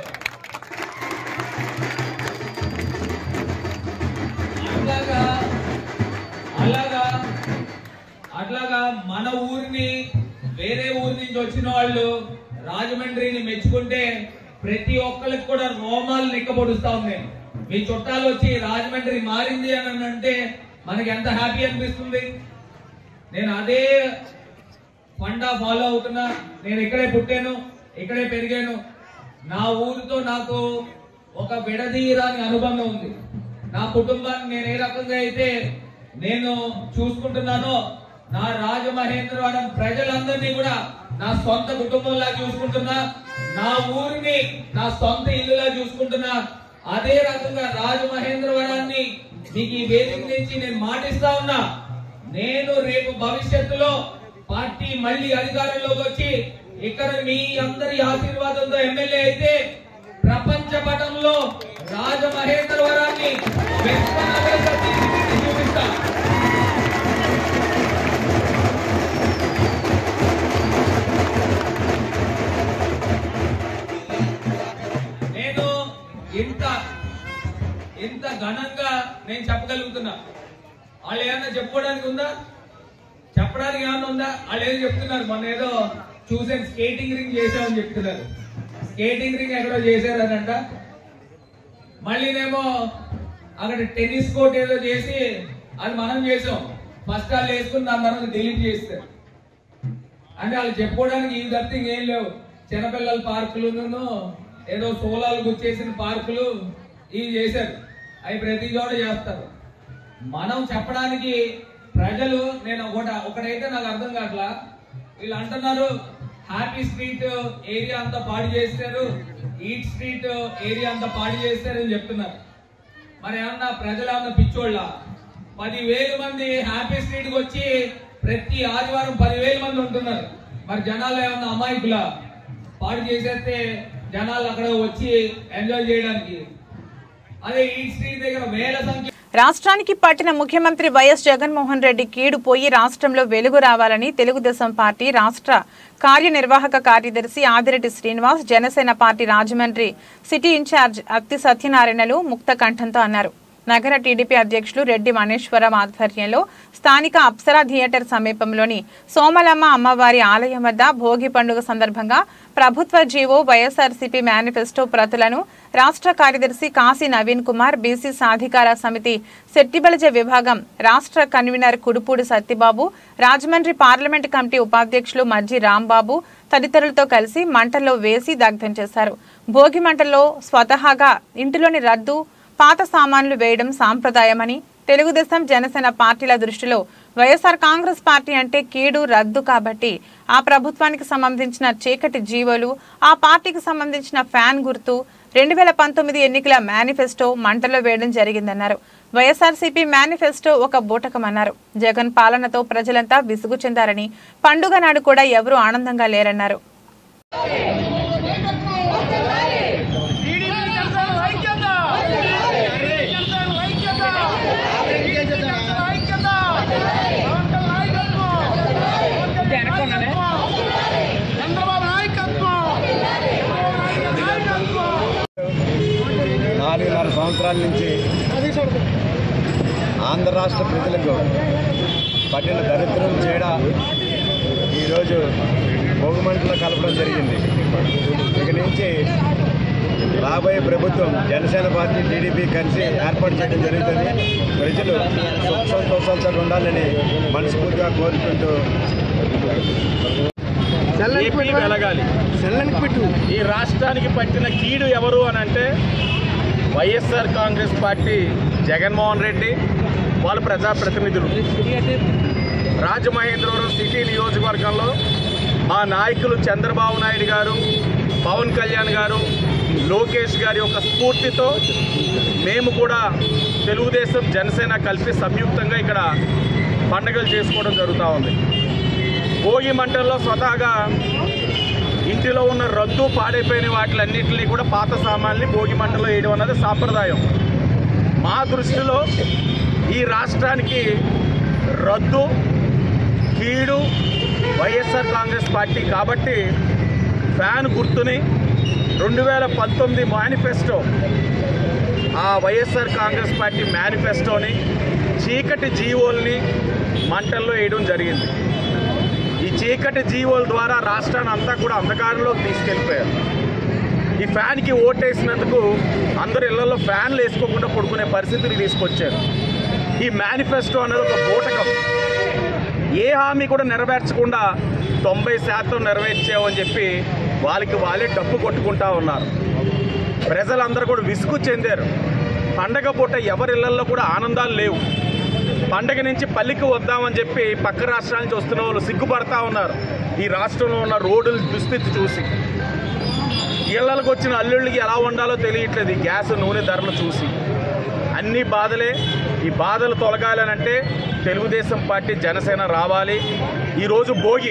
అట్లాగా అలాగా అట్లాగా మన ఊరిని వేరే ఊరి నుంచి వచ్చిన వాళ్ళు రాజమండ్రిని మెచ్చుకుంటే ప్రతి ఒక్కరికి కూడా రోమాలు నిక్కబొడుస్తా ఉన్నాయి మీ చుట్టాలు వచ్చి రాజమండ్రి మారింది అని అంటే మనకి ఎంత హ్యాపీ అనిపిస్తుంది నేను అదే ఫండా ఫాలో అవుతున్నా నేను ఇక్కడే పుట్టాను ఇక్కడే పెరిగాను నా ఊరితో నాకు ఒక విడదీయరాని అనుబంధం ఉంది నా కుటుంబాన్ని నేను ఏ రకంగా అయితే నేను చూసుకుంటున్నానో నా రాజమహేంద్రవరం ప్రజలందరినీ కూడా నా సొంత కుటుంబంలా చూసుకుంటున్నా నా ఊరిని నా సొంత ఇల్లులా చూసుకుంటున్నా అదే రకంగా రాజమహేంద్రవరాన్ని మీకు ఈ వేదిక నుంచి నేను మాటిస్తా ఉన్నా నేను రేపు భవిష్యత్తులో పార్టీ మళ్ళీ అధికారంలోకి వచ్చి ఇక్కడ మీ అందరి ఆశీర్వాదంతో ఎమ్మెల్యే అయితే ప్రపంచ పటంలో రాజమహేంద్రవరాన్ని విశ్వనగరంగా తీర్చిదిద్ది చూపిస్తా నేను ఇంత ఇంత ఘనంగా నేను చెప్పగలుగుతున్నా వాళ్ళు ఏమన్నా చెప్పుకోవడానికి ఉందా చెప్పడానికి ఏమన్నా ఉందా వాళ్ళు ఏదో చెప్తున్నారు మొన్న ఏదో చూసాను స్కేటింగ్ రింగ్ చేసామని చెప్తున్నారు స్కేటింగ్ రింగ్ ఎక్కడో చేశారనంట మళ్ళీనేమో అక్కడ టెన్నిస్ కోర్ట్ ఏదో చేసి అది మనం చేసాం ఫస్ట్ వాళ్ళు వేసుకుని దాని తర్వాత డిలీట్ చేస్తారు అంటే వాళ్ళు చెప్పుకోవడానికి ఈ తప్పితే ఏం లేవు చిన్నపిల్లల పార్కులు ఏదో సోలాలు గుచ్చేసిన పార్కులు ఇవి చేశారు అవి ప్రతి చోట చేస్తారు మనం చెప్పడానికి ప్రజలు నేను ఒకట ఒకటైతే నాకు అర్థం కావట్లా వీళ్ళు అంటున్నారు హ్యాపీ స్ట్రీట్ ఏరియా అంతా పాడు చేస్తారు ఈట్ స్ట్రీట్ ఏరియా అంతా పాడు చేస్తారు అని చెప్తున్నారు మరి ఏమన్నా ప్రజలు ఏమన్నా పిచ్చోళ్ళ పదివేల మంది హ్యాపీ స్ట్రీట్ కి వచ్చి ప్రతి ఆదివారం పదివేల మంది ఉంటున్నారు మరి జనాలు ఏమన్నా అమాయకులా పాడు చేసేస్తే జనాలు అక్కడ వచ్చి ఎంజాయ్ చేయడానికి అదే ఈట్ స్ట్రీట్ దగ్గర వేల సంఖ్య రాష్ట్రానికి పట్టిన ముఖ్యమంత్రి వైఎస్ జగన్మోహన్ రెడ్డి కీడు పోయి రాష్ట్రంలో వెలుగు రావాలని తెలుగుదేశం పార్టీ రాష్ట్ర కార్యనిర్వాహక కార్యదర్శి Adireddy Srinivas Janasena party Rajahmundry city in-charge Atti సత్యనారాయణలు ముక్త కంఠంతో అన్నారు నగర టీడీపీ అధ్యక్షులు రెడ్డి మణేశ్వరం ఆధ్వర్యంలో స్థానిక అప్సరా థియేటర్ సమీపంలోని సోమలమ్మ అమ్మవారి ఆలయం వద్ద భోగి పండుగ సందర్భంగా ప్రభుత్వ జీవో వైఎస్ఆర్సీపీ మేనిఫెస్టో ప్రతులను రాష్ట్ర కార్యదర్శి కాశీ నవీన్ కుమార్ బీసీ సాధికార సమితి శెట్టిబలజ విభాగం రాష్ట్ర convenor Kudupudi Satyababu Rajahmundry parliament committee ఉపాధ్యక్షులు మజ్జి రాంబాబు తదితరులతో కలిసి మంటల్లో వేసి దగ్ధం చేశారు భోగి మంటల్లో స్వతహాగా ఇంటిలోని రద్దు పాత సామాన్లు వేయడం సాంప్రదాయమని తెలుగుదేశం జనసేన పార్టీల దృష్టిలో వైఎస్ఆర్ కాంగ్రెస్ పార్టీ అంటే కీడు రద్దు కాబట్టి ఆ ప్రభుత్వానికి సంబంధించిన చీకటి జీవోలు ఆ పార్టీకి సంబంధించిన ఫ్యాన్ గుర్తు రెండు వేల పంతొమ్మిది ఎన్నికల మేనిఫెస్టో మంటలో వేయడం జరిగిందన్నారు వైఎస్ఆర్సీపీ మేనిఫెస్టో ఒక బూటకమన్నారు జగన్ పాలనతో ప్రజలంతా విసుగు చెందారని పండుగ నాడు కూడా ఎవరూ ఆనందంగా లేరన్నారు నాలుగున్నర సంవత్సరాల నుంచి ఆంధ్ర రాష్ట్ర ప్రజలకు పట్టిన దరిద్రం చేయడ ఈరోజు భోగిమంటలో కలపడం జరిగింది ఇక నుంచి రాబోయే ప్రభుత్వం జనసేన పార్టీ టీడీపీ కలిసి ఏర్పాటు చేయడం జరుగుతుంది ప్రజలు సుఖ సంతోషాలతో ఉండాలని మనస్ఫూర్తిగా కోరుకుంటూ ఏపీ వెలగాలి ఈ రాష్ట్రానికి పట్టిన కీడు ఎవరు అని అంటే వైఎస్ఆర్ కాంగ్రెస్ పార్టీ జగన్మోహన్ రెడ్డి వాళ్ళ ప్రజాప్రతినిధులు రాజమహేంద్రవరం సిటీ నియోజకవర్గంలో మా నాయకులు చంద్రబాబు నాయుడు గారు పవన్ కళ్యాణ్ గారు లోకేష్ గారి యొక్క స్ఫూర్తితో మేము కూడా తెలుగుదేశం జనసేన కలిసి సంయుక్తంగా ఇక్కడ పండుగలు చేసుకోవడం జరుగుతూ ఉంది భోగి మంటల్లో స్వతహాగా ఇంటిలో ఉన్న రద్దు పాడైపోయిన వాటిలన్నింటినీ కూడా పాత సామాన్ని భోగి మంటలో వేయడం అన్నది సాంప్రదాయం మా దృష్టిలో ఈ రాష్ట్రానికి రద్దు కీడు వైఎస్ఆర్ కాంగ్రెస్ పార్టీ కాబట్టి ఫ్యాన్ గుర్తుని రెండు వేల పంతొమ్మిది మేనిఫెస్టో ఆ వైఎస్ఆర్ కాంగ్రెస్ పార్టీ మేనిఫెస్టోని చీకటి జీవోల్ని మంటల్లో వేయడం జరిగింది ఈ చీకటి జీవోల ద్వారా రాష్ట్రాన్ని అంతా కూడా అంధకారంలోకి తీసుకెళ్ళిపోయారు ఈ ఫ్యాన్కి ఓటేసినందుకు అందరు ఇళ్లలో ఫ్యాన్లు వేసుకోకుండా పడుకునే పరిస్థితిని తీసుకొచ్చారు ఈ మేనిఫెస్టో అనేది ఒక బూటకం ఏ హామీ కూడా నెరవేర్చకుండా తొంభై శాతం నెరవేర్చామని చెప్పి వాళ్ళకి వాళ్ళే డబ్బు కొట్టుకుంటా ఉన్నారు ప్రజలందరూ కూడా విసుగు చెందారు పండగ పూట ఎవరి ఇళ్లలో కూడా ఆనందాలు లేవు పండగ నుంచి పల్లికి వద్దామని చెప్పి పక్క రాష్ట్రాల నుంచి వస్తున్న వాళ్ళు సిగ్గుపడతా ఉన్నారు ఈ రాష్ట్రంలో ఉన్న రోడ్ల దుస్థితి చూసి ఇళ్లలకు వచ్చిన అల్లుళ్ళకి ఎలా ఉండాలో తెలియట్లేదు ఈ గ్యాస్ నూనె ధరలు చూసి అన్ని బాధలే ఈ బాధలు తొలగాలనంటే తెలుగుదేశం పార్టీ జనసేన రావాలి ఈరోజు భోగి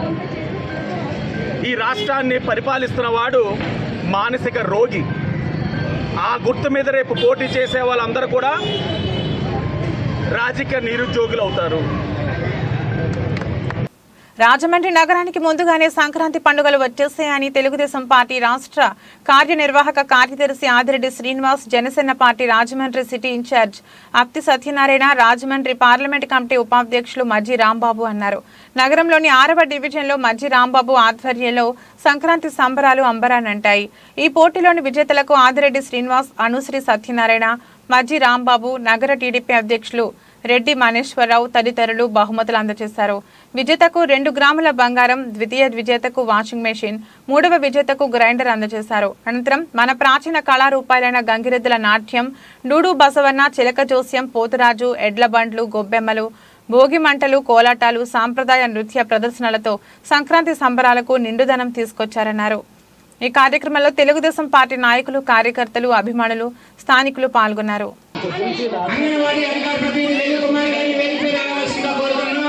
ఈ రాష్ట్రాన్ని పరిపాలిస్తున్న వాడు మానసిక రోగి ఆ గుర్తు మీద రేపు పోటీ చేసే వాళ్ళందరూ కూడా రాజకీయ నిరుద్యోగులు అవుతారు రాజమండ్రి నగరానికి ముందుగానే సంక్రాంతి పండుగలు వచ్చేసాయని తెలుగుదేశం పార్టీ రాష్ట్ర కార్యనిర్వాహక కార్యదర్శి Adireddy Srinivas Janasena party Rajahmundry city in-charge Atti Satyanarayana Rajahmundry parliament committee ఉపాధ్యక్షులు మజ్జి రాంబాబు అన్నారు నగరంలోని ఆరవ డివిజన్లో మజ్జి రాంబాబు ఆధ్వర్యంలో సంక్రాంతి సంబరాలు అంబరానంటాయి ఈ పోటీలోని విజేతలకు ఆదిరెడ్డి శ్రీనివాస్ అనుశ్రీ సత్యనారాయణ మజ్జి రాంబాబు నగర టీడీపీ అధ్యక్షులు రెడ్డి మనేశ్వరరావు తదితరులు బహుమతులు అందజేశారు విజేతకు రెండు గ్రాముల బంగారం ద్వితీయ విజేతకు వాషింగ్ మెషిన్ మూడవ విజేతకు గ్రైండర్ అందజేశారు అనంతరం మన ప్రాచీన కళారూపాలైన గంగిరెద్దుల నాట్యం డూడు బసవన్న చిలక జోస్యం పోతురాజు ఎడ్ల బండ్లు గొబ్బెమ్మలు భోగి మంటలు కోలాటాలు సాంప్రదాయ నృత్య ప్రదర్శనలతో సంక్రాంతి సంబరాలకు నిండుదనం తీసుకొచ్చారన్నారు ఈ కార్యక్రమంలో తెలుగుదేశం పార్టీ నాయకులు కార్యకర్తలు అభిమానులు స్థానికులు పాల్గొన్నారు అంగన్వాడీ అధికార ప్రతినిధి వెంకట కుమార్ గారిని వేదికపై రావాల్సిందిగా కోరుతున్నాను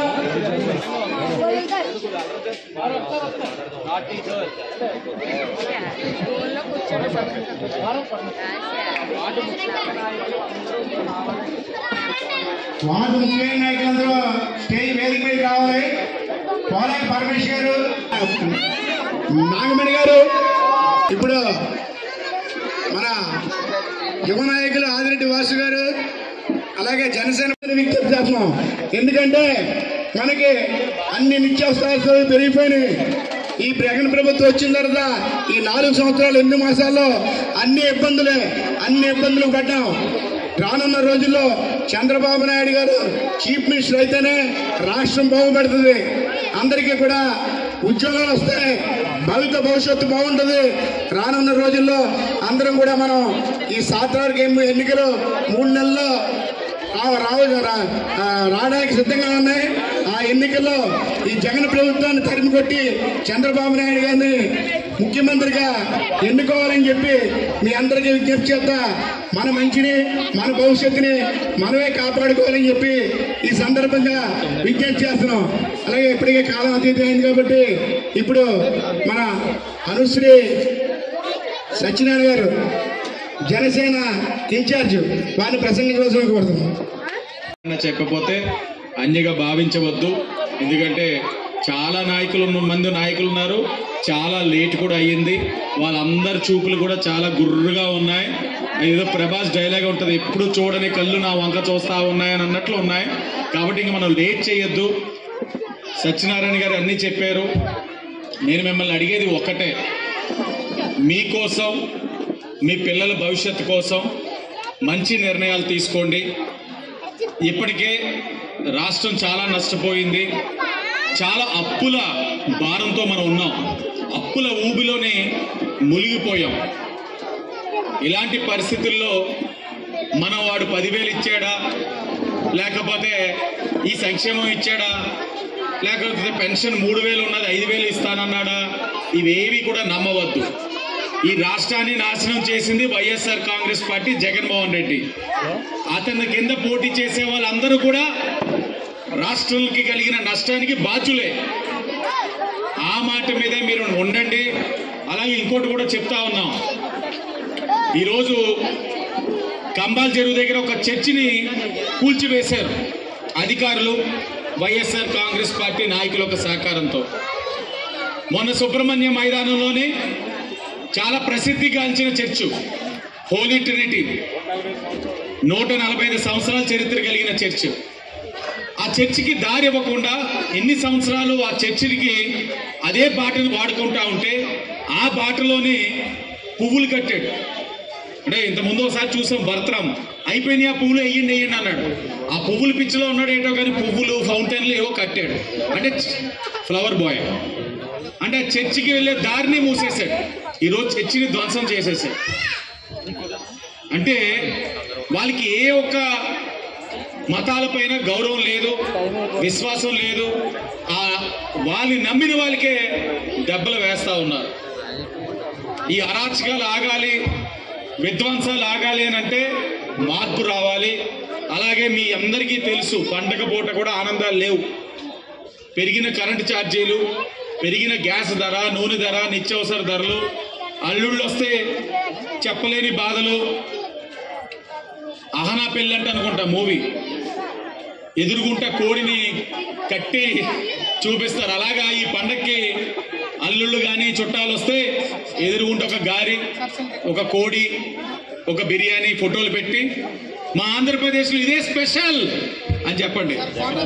వార్డు ముఖ్యమైన నాయకులందరూ స్టేజ్ వేదిక మీద రావాలి పోలాకి పరమేష్ గారు నాగమణి గారు ఇప్పుడు మన యువ నాయకులు ఆదిరెడ్డి వాసు గారు అలాగే జనసేన విజ్ఞప్తి చేస్తున్నాం ఎందుకంటే మనకి అన్ని నిత్యావసరాలు పెరిగిపోయినాయి ఈ జగన్ ప్రభుత్వం వచ్చిన తర్వాత ఈ నాలుగు సంవత్సరాలు ఎనిమిది మాసాల్లో అన్ని ఇబ్బందులే అన్ని ఇబ్బందులు పడ్డాం రానున్న రోజుల్లో చంద్రబాబు నాయుడు గారు చీఫ్ మినిస్టర్ అయితేనే రాష్ట్రం బాగుపడుతుంది అందరికీ కూడా ఉద్యోగాలు వస్తాయి భవిత భవిష్యత్తు బాగుంటుంది రానున్న రోజుల్లో అందరం కూడా మనం ఈ సాతార్కి ఎన్నికలు మూడు నెలల్లో రావ- రావ రా- ఆ, రావడానికి సిద్ధంగా ఉన్నాయి ఆ ఎన్నికల్లో ఈ జగన్ ప్రభుత్వాన్ని తరిమి కొట్టి చంద్రబాబు నాయుడు గారిని ముఖ్యమంత్రిగా ఎన్నుకోవాలని చెప్పి మీ అందరికీ విజ్ఞప్తి చేద్దా మన మంచిని మన భవిష్యత్తుని మనమే కాపాడుకోవాలని చెప్పి ఈ సందర్భంగా విజ్ఞప్తి చేస్తున్నాం అలాగే ఇప్పటికే కాలం అతీతమైంది కాబట్టి ఇప్పుడు మన అనుశ్రీ సత్యనారాయణ గారు జనసేన ఇన్ఛార్జ్ వారిని ప్రసంగించవలసిన కోరుతున్నాం అన్న చెప్పకపోతే అన్యగా భావించవద్దు ఎందుకంటే చాలా నాయకులు ఉన్న- మంది నాయకులు ఉన్నారు చాలా లేట్ కూడా అయ్యింది వాళ్ళందరి చూపులు కూడా చాలా గుర్రుగా ఉన్నాయి ఏదో ప్రభాస్ డైలాగ్ ఉంటుంది ఎప్పుడు చూడని కళ్ళు నా వంక చూస్తా ఉన్నాయని అన్నట్లు ఉన్నాయి కాబట్టి ఇంక మనం లేట్ చేయొద్దు సత్యనారాయణ గారు అన్నీ చెప్పారు నేను మిమ్మల్ని అడిగేది ఒక్కటే మీకోసం మీ పిల్లల భవిష్యత్తు కోసం మంచి నిర్ణయాలు తీసుకోండి ఇప్పటికే రాష్ట్రం చాలా నష్టపోయింది చాలా అప్పుల భారంతో మనం ఉన్నాం అప్పుల ఊబిలోనే మునిగిపోయాం ఇలాంటి పరిస్థితుల్లో మనం వాడు పదివేలు ఇచ్చాడా లేకపోతే ఈ సంక్షేమం ఇచ్చాడా లేకపోతే పెన్షన్ మూడు వేలు ఉన్నది ఐదు వేలు ఇస్తానన్నాడా ఇవేవి కూడా నమ్మవద్దు ఈ రాష్ట్రాన్ని నాశనం చేసింది వైఎస్ఆర్ కాంగ్రెస్ పార్టీ జగన్మోహన్ రెడ్డి అతని కింద పోటీ చేసే వాళ్ళందరూ కూడా రాష్ట్రాలకి కలిగిన నష్టానికి బాధ్యులే ఆ మాట మీదే మీరు ఉండండి అలాగే ఇంకోటి కూడా చెప్తా ఉన్నాం ఈరోజు కంబాల్ చెరువు దగ్గర ఒక చర్చిని కూల్చివేశారు అధికారులు వైఎస్ఆర్ కాంగ్రెస్ పార్టీ నాయకుల యొక్క సహకారంతో మొన్న సుబ్రహ్మణ్య మైదానంలోనే చాలా ప్రసిద్ధిగాంచిన చర్చు హోలీ ట్రినిటీ నూట నలభై ఐదు సంవత్సరాల చరిత్ర కలిగిన చర్చ్ ఆ చర్చికి దారి ఇవ్వకుండా ఎన్ని సంవత్సరాలు ఆ చర్చికి అదే బాటను వాడుకుంటా ఉంటే ఆ బాటలోనే పువ్వులు కట్టాడు అంటే ఇంత ముందు ఒకసారి చూసాం భర్తరామ్ అయిపోయినాయి ఆ పువ్వులు వేయండి వేయండి అన్నాడు ఆ పువ్వుల పిచ్చిలో ఉన్నాడు ఏంటో కానీ పువ్వులు ఫౌంటైన్లు ఏవో కట్టాడు అంటే ఫ్లవర్ బాయ్ అంటే ఆ చర్చికి వెళ్ళే దారిని మూసేశాడు ఈరోజు చర్చిని ధ్వంసం చేసేసాడు అంటే వాళ్ళకి ఏ ఒక్క మతాలపైన గౌరవం లేదు విశ్వాసం లేదు ఆ వాళ్ళని నమ్మిన వాళ్ళకే దెబ్బలు వేస్తా ఉన్నారు ఈ అరాచకాలు ఆగాలి విధ్వంసాలు ఆగాలి అని అంటే మార్పు రావాలి అలాగే మీ అందరికీ తెలుసు పండగ పూట కూడా ఆనందాలు లేవు పెరిగిన కరెంటు ఛార్జీలు పెరిగిన గ్యాస్ ధర నూనె ధర నిత్యావసర ధరలు అల్లుళ్ళు వస్తే చెప్పలేని బాధలు అహనా పెళ్ళంట అనుకుంటా మూవీ ఎదురుగుంట కోడిని కట్టి చూపిస్తారు అలాగా ఈ పండక్కి అల్లుళ్ళు కానీ చుట్టాలు వస్తే ఎదురుగుంటే ఒక గారి ఒక కోడి ఒక బిర్యానీ ఫోటోలు పెట్టి మా ఆంధ్రప్రదేశ్లో ఇదే స్పెషల్ అని చెప్పండి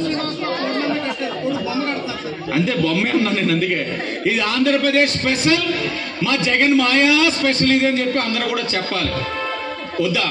అంతే బొమ్మే అన్నా నేను అందుకే ఇది ఆంధ్రప్రదేశ్ స్పెషల్ మా జగన్ మాయా స్పెషల్ ఇది అని చెప్పి అందరూ కూడా చెప్పాలి వద్దా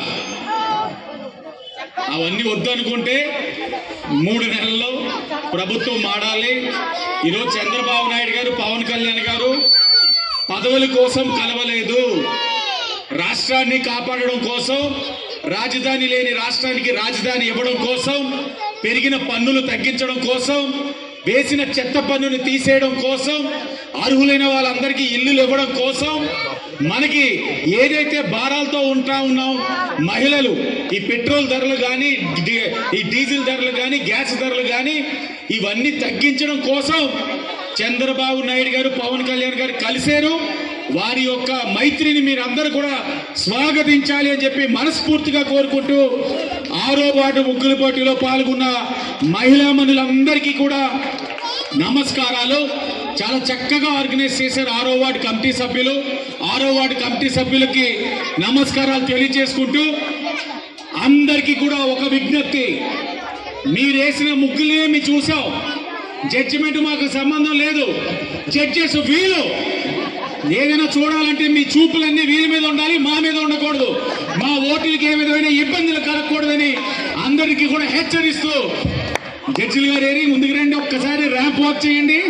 అవన్నీ వద్దు అనుకుంటే మూడు నెలల్లో ప్రభుత్వం మాడాలి ఈరోజు చంద్రబాబు నాయుడు గారు పవన్ కళ్యాణ్ గారు పదవుల కోసం కలవలేదు రాష్ట్రాన్ని కాపాడడం కోసం రాజధాని లేని రాష్ట్రానికి రాజధాని ఇవ్వడం కోసం పెరిగిన పన్నులు తగ్గించడం కోసం వేసిన చెత్త పన్నుని తీసేయడం కోసం అర్హులైన వాళ్ళందరికీ ఇల్లులు ఇవ్వడం కోసం మనకి ఏదైతే భారాలతో ఉంటా ఉన్నాం మహిళలు ఈ పెట్రోల్ ధరలు కానీ ఈ డీజిల్ ధరలు కానీ గ్యాస్ ధరలు కానీ ఇవన్నీ తగ్గించడం కోసం చంద్రబాబు నాయుడు గారు పవన్ కళ్యాణ్ గారు కలిశారు వారి యొక్క మైత్రిని మీరందరూ కూడా స్వాగతించాలి అని చెప్పి మనస్ఫూర్తిగా కోరుకుంటూ ఆరో వార్డు ముగ్గుల పోటీలో పాల్గొన్న మహిళా మనులందరికీ కూడా నమస్కారాలు చాలా చక్కగా ఆర్గనైజ్ చేశారు ఆరో వార్డు కమిటీ సభ్యులు ఆరో వార్డు కమిటీ సభ్యులకి నమస్కారాలు తెలియజేసుకుంటూ అందరికీ కూడా ఒక విజ్ఞప్తి మీరు వేసిన ముగ్గులే మీ చూసాం జడ్జిమెంట్ మాకు సంబంధం లేదు జడ్జెస్ వీలు ఏదైనా చూడాలంటే మీ చూపులన్నీ వీరి మీద ఉండాలి మా మీద ఉండకూడదు మా ఓటులకి ఏ విధమైన ఇబ్బందులు కలగకూడదని అందరికీ కూడా హెచ్చరిస్తూ జడ్జిలు గారు ఏరి ముందుకు రండి ఒక్కసారి ర్యాంప్ వాక్ చేయండి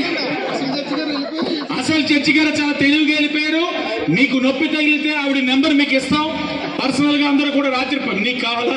అసలు జడ్జి గారు చాలా తెలివిగా వెళ్ళిపోయారు మీకు నొప్పి తగిలితే ఆవిడ నెంబర్ మీకు ఇస్తాం పర్సనల్ గా అందరూ కూడా రాత్రి ప- నీకు కావాలా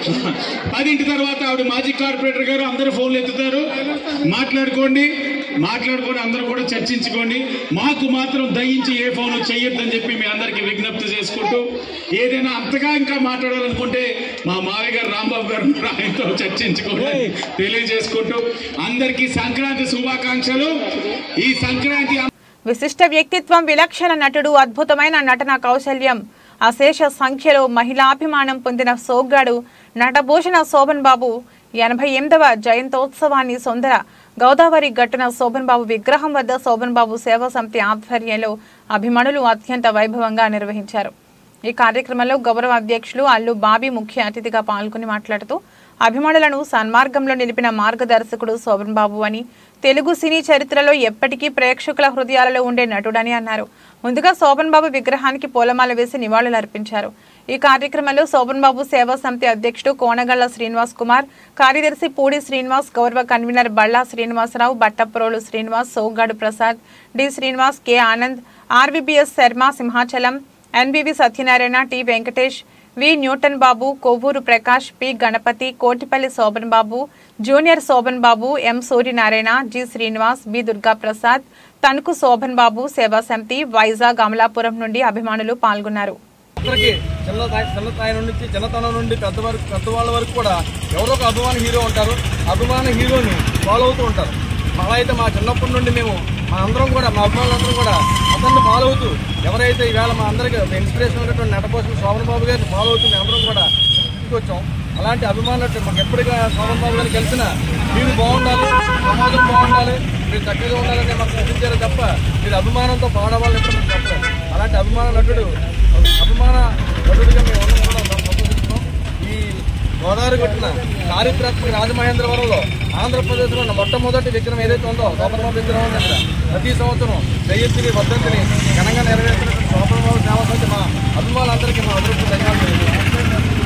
పదింటి తర్వాత ఆవిడ మాజీ కార్పొరేటర్ గారు అందరూ ఫోన్లు ఎత్తుతారు మాట్లాడుకోండి మాట్లాడుకొని అందరూ కూడా చర్చించుకోండి మాకు మాత్రం దయించి ఏ ఫోన్ చెయ్యొద్దని చెప్పి మీ అందరికీ విజ్ఞప్తి చేసుకుంటూ ఏదైనా అంతగా ఇంకా మాట్లాడాలనుకుంటే మా మావి గారు రాంబాబు గారు ఉన్నారు, ఆయనతో చర్చించుకోండి తెలియజేసుకుంటూ అందరికీ సంక్రాంతి శుభాకాంక్షలు ఈ సంక్రాంతి విశిష్ట వ్యక్తిత్వం విలక్షణ నటుడు అద్భుతమైన నటన కౌశల్యం అశేష సంఖ్యలో మహిళాభిమానం పొందిన సోగ్గాడు నటభూషణ శోభన్ బాబు ఎనభై ఎనిమిదవ జయంతోత్సవాన్ని సొందర గోదావరి గట్టున శోభన్ బాబు విగ్రహం వద్ద శోభన్ బాబు సేవా సమితి ఆధ్వర్యంలో అభిమానులు అత్యంత వైభవంగా నిర్వహించారు ఈ కార్యక్రమంలో గౌరవ అధ్యక్షులు అల్లు బాబీ ముఖ్య అతిథిగా పాల్గొని మాట్లాడుతూ అభిమానులను సన్మార్గంలో నిలిపిన మార్గదర్శకుడు శోభన్ బాబు అని తెలుగు సినీ చరిత్రలో ఎప్పటికీ ప్రేక్షకుల హృదయాలలో ఉండే నటుడని అన్నారు ముందుగా శోభన్ బాబు విగ్రహానికి పూలమాల వేసి నివాళులర్పించారు ఈ కార్యక్రమంలో శోభన్ బాబు సేవా సమితి అధ్యక్షుడు కోనగళ్ల శ్రీనివాస్ కుమార్ కార్యదర్శి పూడి శ్రీనివాస్ గౌరవ కన్వీనర్ బళ్ళా శ్రీనివాసరావు బట్టప్రోలు శ్రీనివాస్ సోగ్గాడు Prasad D Srinivas K Anand RVBS Sharma Simhachalam NBV Satyanarayana T Venkatesh V Newton Babu Kovvur Prakash P Ganapathi Kotipalli Shoban Babu junior Shoban Babu M Suryanarayana G Srinivas B Durga Prasad Tanuku Shoban Babu సేవా సమితి వైజాగ్ అమలాపురం నుండి అభిమానులు పాల్గొన్నారు అందరికి చిన్న స్థాయి- చిన్న స్థాయి నుండి చిన్నతనం నుండి పెద్ద వరకు పెద్దవాళ్ళ వరకు కూడా ఎవరో ఒక అభిమాన హీరో ఉంటారు అభిమాన హీరోని ఫాలో అవుతూ ఉంటారు అలా అయితే మా చిన్నప్పటి నుండి మేము మా అందరం కూడా మా అభిమానులందరం కూడా అతన్ని ఫాలో అవుతూ ఎవరైతే ఈవేళ మా అందరికి ఇన్స్పిరేషన్ ఉన్నటువంటి నటపోసిన శోభన్ బాబు గారిని ఫాలో అవుతూ మేము అందరం కూడా వచ్చాం అలాంటి అభిమానులు మాకు ఎప్పటికీ శోభన్ బాబు గారిని కలిసిన మీరు బాగుండాలి సమాజం బాగుండాలి మీరు చక్కగా ఉండాలని మాకు చూపించారు తప్ప మీరు అభిమానంతో పాడవాళ్ళని ఎప్పుడు మేము చెప్పలేదు అలాంటి అభిమాన నటుడు అభిమాన నటుడిగా మేము ఉండడం కూడా చాలా సంతోషిస్తున్నాం ఈ గోదావరి కొట్టిన చారిత్రాత్మక రాజమహేంద్రవరంలో ఆంధ్రప్రదేశ్లో ఉన్న మొట్టమొదటి విగ్రహం ఏదైతే ఉందో సోపరబాబు విగ్రహం ఉంది అక్కడ ప్రతి సంవత్సరం జయంతిని వర్ధంతిని ఘనంగా నెరవేర్చినటువంటి సోపరబాబు సేవా సంస్థ మా అభిమానులందరికీ మా అభివృద్ధి ధన్యవాదాలు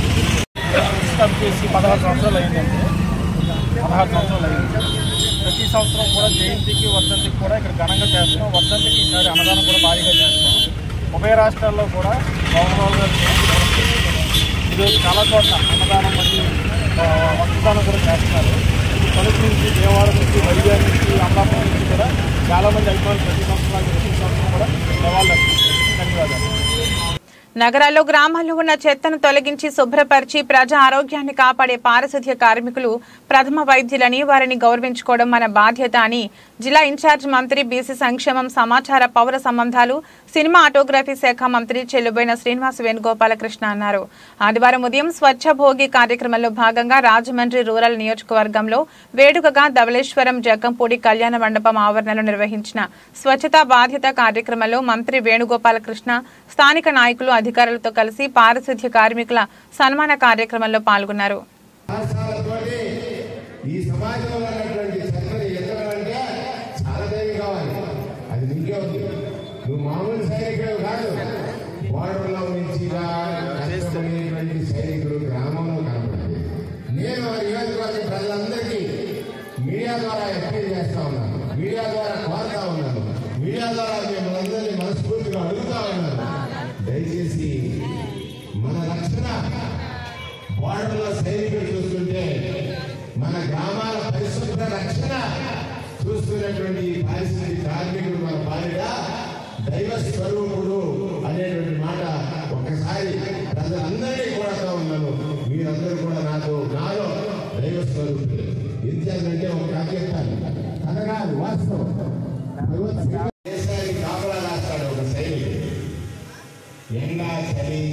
స్టార్ట్ చేసి పదహారు సంవత్సరాలు అయిందండి పదహారు సంవత్సరాలు అయింది ప్రతి సంవత్సరం కూడా జయంతికి వర్ధంతికి కూడా ఇక్కడ ఘనంగా చేస్తాం వర్ధంతికి ఈసారి అన్నదానం కూడా భారీగా చేస్తాం ఉభయ రాష్ట్రాల్లో కూడా గవర్నర్ గారు జయంతి పురస్కరించుకొని ఈరోజు చాలా చోట్ల అన్నదానం మరియు ఆ, వస్త్రదానం కూడా చేస్తున్నారు తణుకు నుంచి దేవాడ నుంచి వైజాగ్ నుంచి అమలాపురం నుంచి కూడా చాలామంది అభిమానులు ప్రతి సంవత్సరం ప్రతి సంవత్సరం కూడా సవాళ్ళు అర్పిస్తారు ధన్యవాదాలు నగరాల్లో గ్రామాల్లో ఉన్న చెత్తను తొలగించి శుభ్రపరిచి ప్రజా ఆరోగ్యాన్ని కాపాడే పారిశుధ్య కార్మికులు ప్రథమ వైద్యులని వారిని గౌరవించుకోవడం మన బాధ్యత అని జిల్లా ఇన్ఛార్జ్ మంత్రి బీసీ సంక్షేమం సమాచార పౌర సంబంధాలు సినిమా ఆటోగ్రఫీ శాఖ మంత్రి చెల్లుబోయిన శ్రీనివాస్ వేణుగోపాలకృష్ణ అన్నారు ఆదివారం ఉదయం స్వచ్ఛ భోగి కార్యక్రమంలో భాగంగా రాజమండ్రి రూరల్ నియోజకవర్గంలో వేడుకగా ధవళేశ్వరం జగ్గంపూడి కళ్యాణ మండపం ఆవరణలో నిర్వహించిన స్వచ్ఛతా బాధ్యత కార్యక్రమంలో మంత్రి వేణుగోపాలకృష్ణ స్థానిక నాయకులు అధికారులతో కలిసి పారిశుద్ధ్య కార్మికుల సన్మాన కార్యక్రమంలో పాల్గొన్నారు పాఠశాలతోటి ఈ సమాజంలో ఉన్నటువంటి చక్కని ఎదగాలంటే చాలా ధైర్యం కావాలి అది నీకే ఉంది నువ్వు మామూలు సైనికుడు కాదు బోర్డర్లో నుంచి కష్టపడేటువంటి సైనికుడు గ్రామంలో కనపడాలి నేను ఆ నియోజకవర్గ ప్రజలందరికీ మీడియా ద్వారా అప్పీల్ చేస్తా ఉన్నాను మీడియా ద్వారా కోరుతా ఉన్నాను మీడియా ద్వారా మిమ్మల్ని అందరినీ మనస్ఫూర్తిగా అడుగుతా ఉన్నాను దయచేసి మన రక్షణ బోర్డర్లో సైనికులు చూస్తుంటే మన గ్రామాల పరిశుభ్ర రక్షణ చూస్తున్నటువంటి ఈ పారిశుద్ధ్య కార్మికుడు మన బాలిడ దైవ స్వరూపుడు అనేటువంటి మాట ఒక్కసారి ప్రజలందరినీ కూడా ఉన్నాను మీరందరూ కూడా నాకు నాలో దైవ స్వరూపుడు ఎందుకంటే ఒక కావ్యత్తాను కథ కాదు వాస్తవం భగవత్ శ్రీ- దేశానికి కాపలా రాస్తాడు ఒక సైనికుడు ఎండా చలి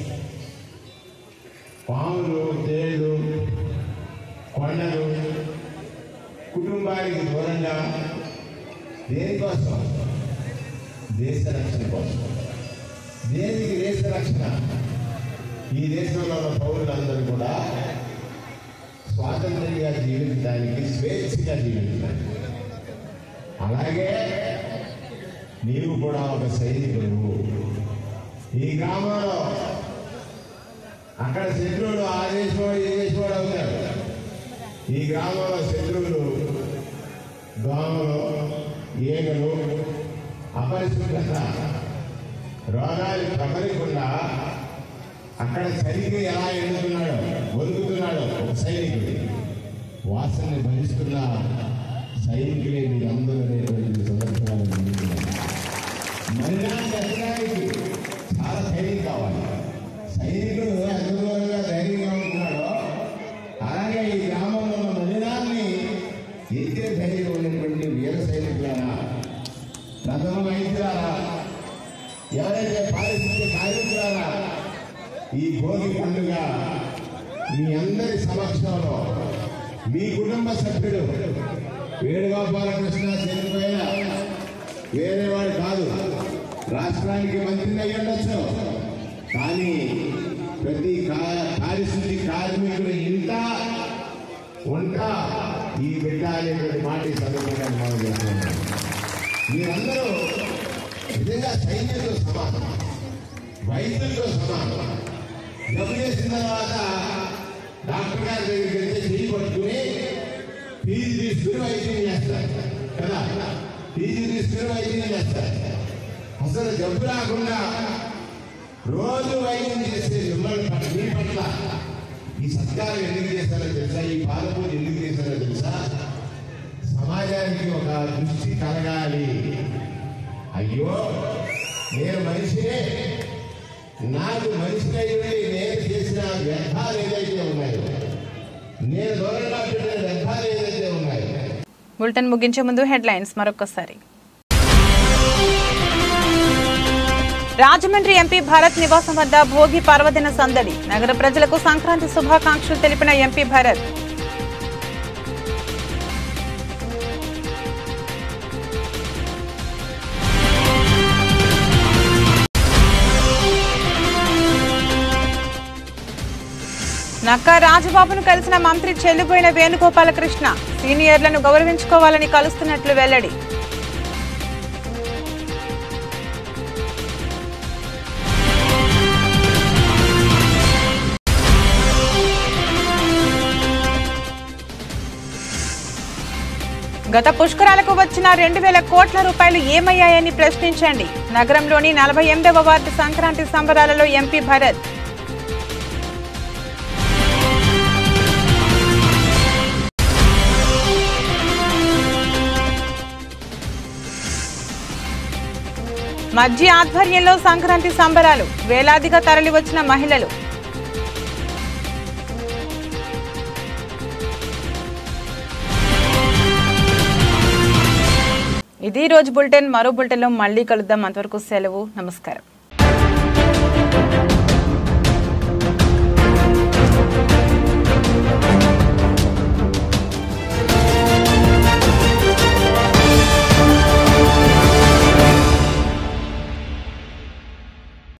పాములు తేళ్లు కొండలు కుటుంబానికి దూరంగా దేనికోసం దేశ రక్షణ కోసం దేనికి దేశ రక్షణ ఈ దేశంలో ఉన్న పౌరులందరూ కూడా స్వాతంత్రంగా జీవించడానికి స్వేచ్ఛగా జీవించడానికి అలాగే నీవు కూడా ఒక సైనికుడు ఈ గ్రామంలో అక్కడ శత్రువులు ఆ దేశంలో ఈ దేశంలో అవుతారు ఈ గ్రామంలో శత్రువులు దోమలు ఈగలు అపరిశుభ్రత రోగాలు ప్రబలకుండా అక్కడ సరిగ్గా ఎలా ఎన్నుకున్నాడో వణుకుతున్నాడో ఒక సైనికుడు వాసనని భరిస్తున్న సైనికులే మీరందరూ అనేటువంటి సందర్భాలను అందించారు. మరణాన్ని ఎత్తడానికి చాలా ధైర్యం కావాలి సైనికుడు ఎంత దూరంగా ధైర్యంగా ఉంటున్నాడో అలాగే ఈ గ్రామంలో ఉన్న మలినాన్ని ఎత్తే ధైర్యం ఉన్నటువంటి వీర సైనికులారా ప్రథమ వైద్యులారా ఎవరైతే పారిశుద్ధ్య కార్మికులారా ఈ భోగి పండుగ మీ అందరి సమక్షంలో మీ కుటుంబ సభ్యుడు వేణుగోపాలకృష్ణ చనిపోయిన వేరే వాడు కాదు రాష్ట్రానికి మంత్రిని అయ్యి ఉండొచ్చు కానీ ప్రతి కా- పారిశుద్ధ్య కార్మికుడు ఇంట ఉంటా ఈ బిడ్డ అనేటువంటి మాట ఈ సందర్భంగా మనం చేస్తున్నాం మీరందరూ నిజంగా సైన్యంతో సమానం వైద్యులతో సమానం జబ్బు చేసిన తర్వాత డాక్టర్ గారి దగ్గరికి వెళ్తే చెయ్యి పట్టుకుని ఫీజు తీసుకుని వైద్యం చేస్తారు కదా ఫీజు తీసుకుని వైద్యం చేస్తారు అసలు జబ్బు రాకుండా రోజు వైద్యం చేసే మిమ్మల్ని పట్ల మీ పట్ల ఈ సత్కారం ఎందుకు చేశారో తెలుసా ఈ పాలపూజ ఎందుకు చేశారో తెలుసా సమాజానికి ఒక దృష్టి కలగాలి అయ్యో నేను మనిషినే నాకు మనిషిని అయ్యి నేను చేసిన వ్యర్థాలు ఏదైతే ఉన్నాయో నేను దూరంగా పెట్టిన వ్యర్థాలు ఏదైతే ఉన్నాయో బులెటిన్ ముగించే ముందు హెడ్లైన్స్ మరొకసారి రాజమండ్రి ఎంపీ భరత్ నివాసం వద్ద భోగి పర్వదిన సందడి నగర ప్రజలకు సంక్రాంతి శుభాకాంక్షలు తెలిపిన ఎంపీ భరత్ నక్కా రాజబాబును కలిసిన మంత్రి చెల్లిపోయిన వేణుగోపాలకృష్ణ సీనియర్లను గౌరవించుకోవాలని కలుస్తున్నట్లు వెల్లడి గత పుష్కరాలకు వచ్చిన రెండు వేల కోట్ల రూపాయలు ఏమయ్యాయని ప్రశ్నించండి నగరంలోని నలభై ఎనిమిదవ వార్డు సంక్రాంతి సంబరాలలో ఎంపీ భరత్ మధ్య ఆధ్వర్యంలో సంక్రాంతి సంబరాలు వేలాదిగా తరలివచ్చిన మహిళలు ఇది ఇది ఈ రోజు బులెటిన్ మరో బులెటిన్లో మళ్ళీ కలుద్దాం అంతవరకు సెలవు నమస్కారం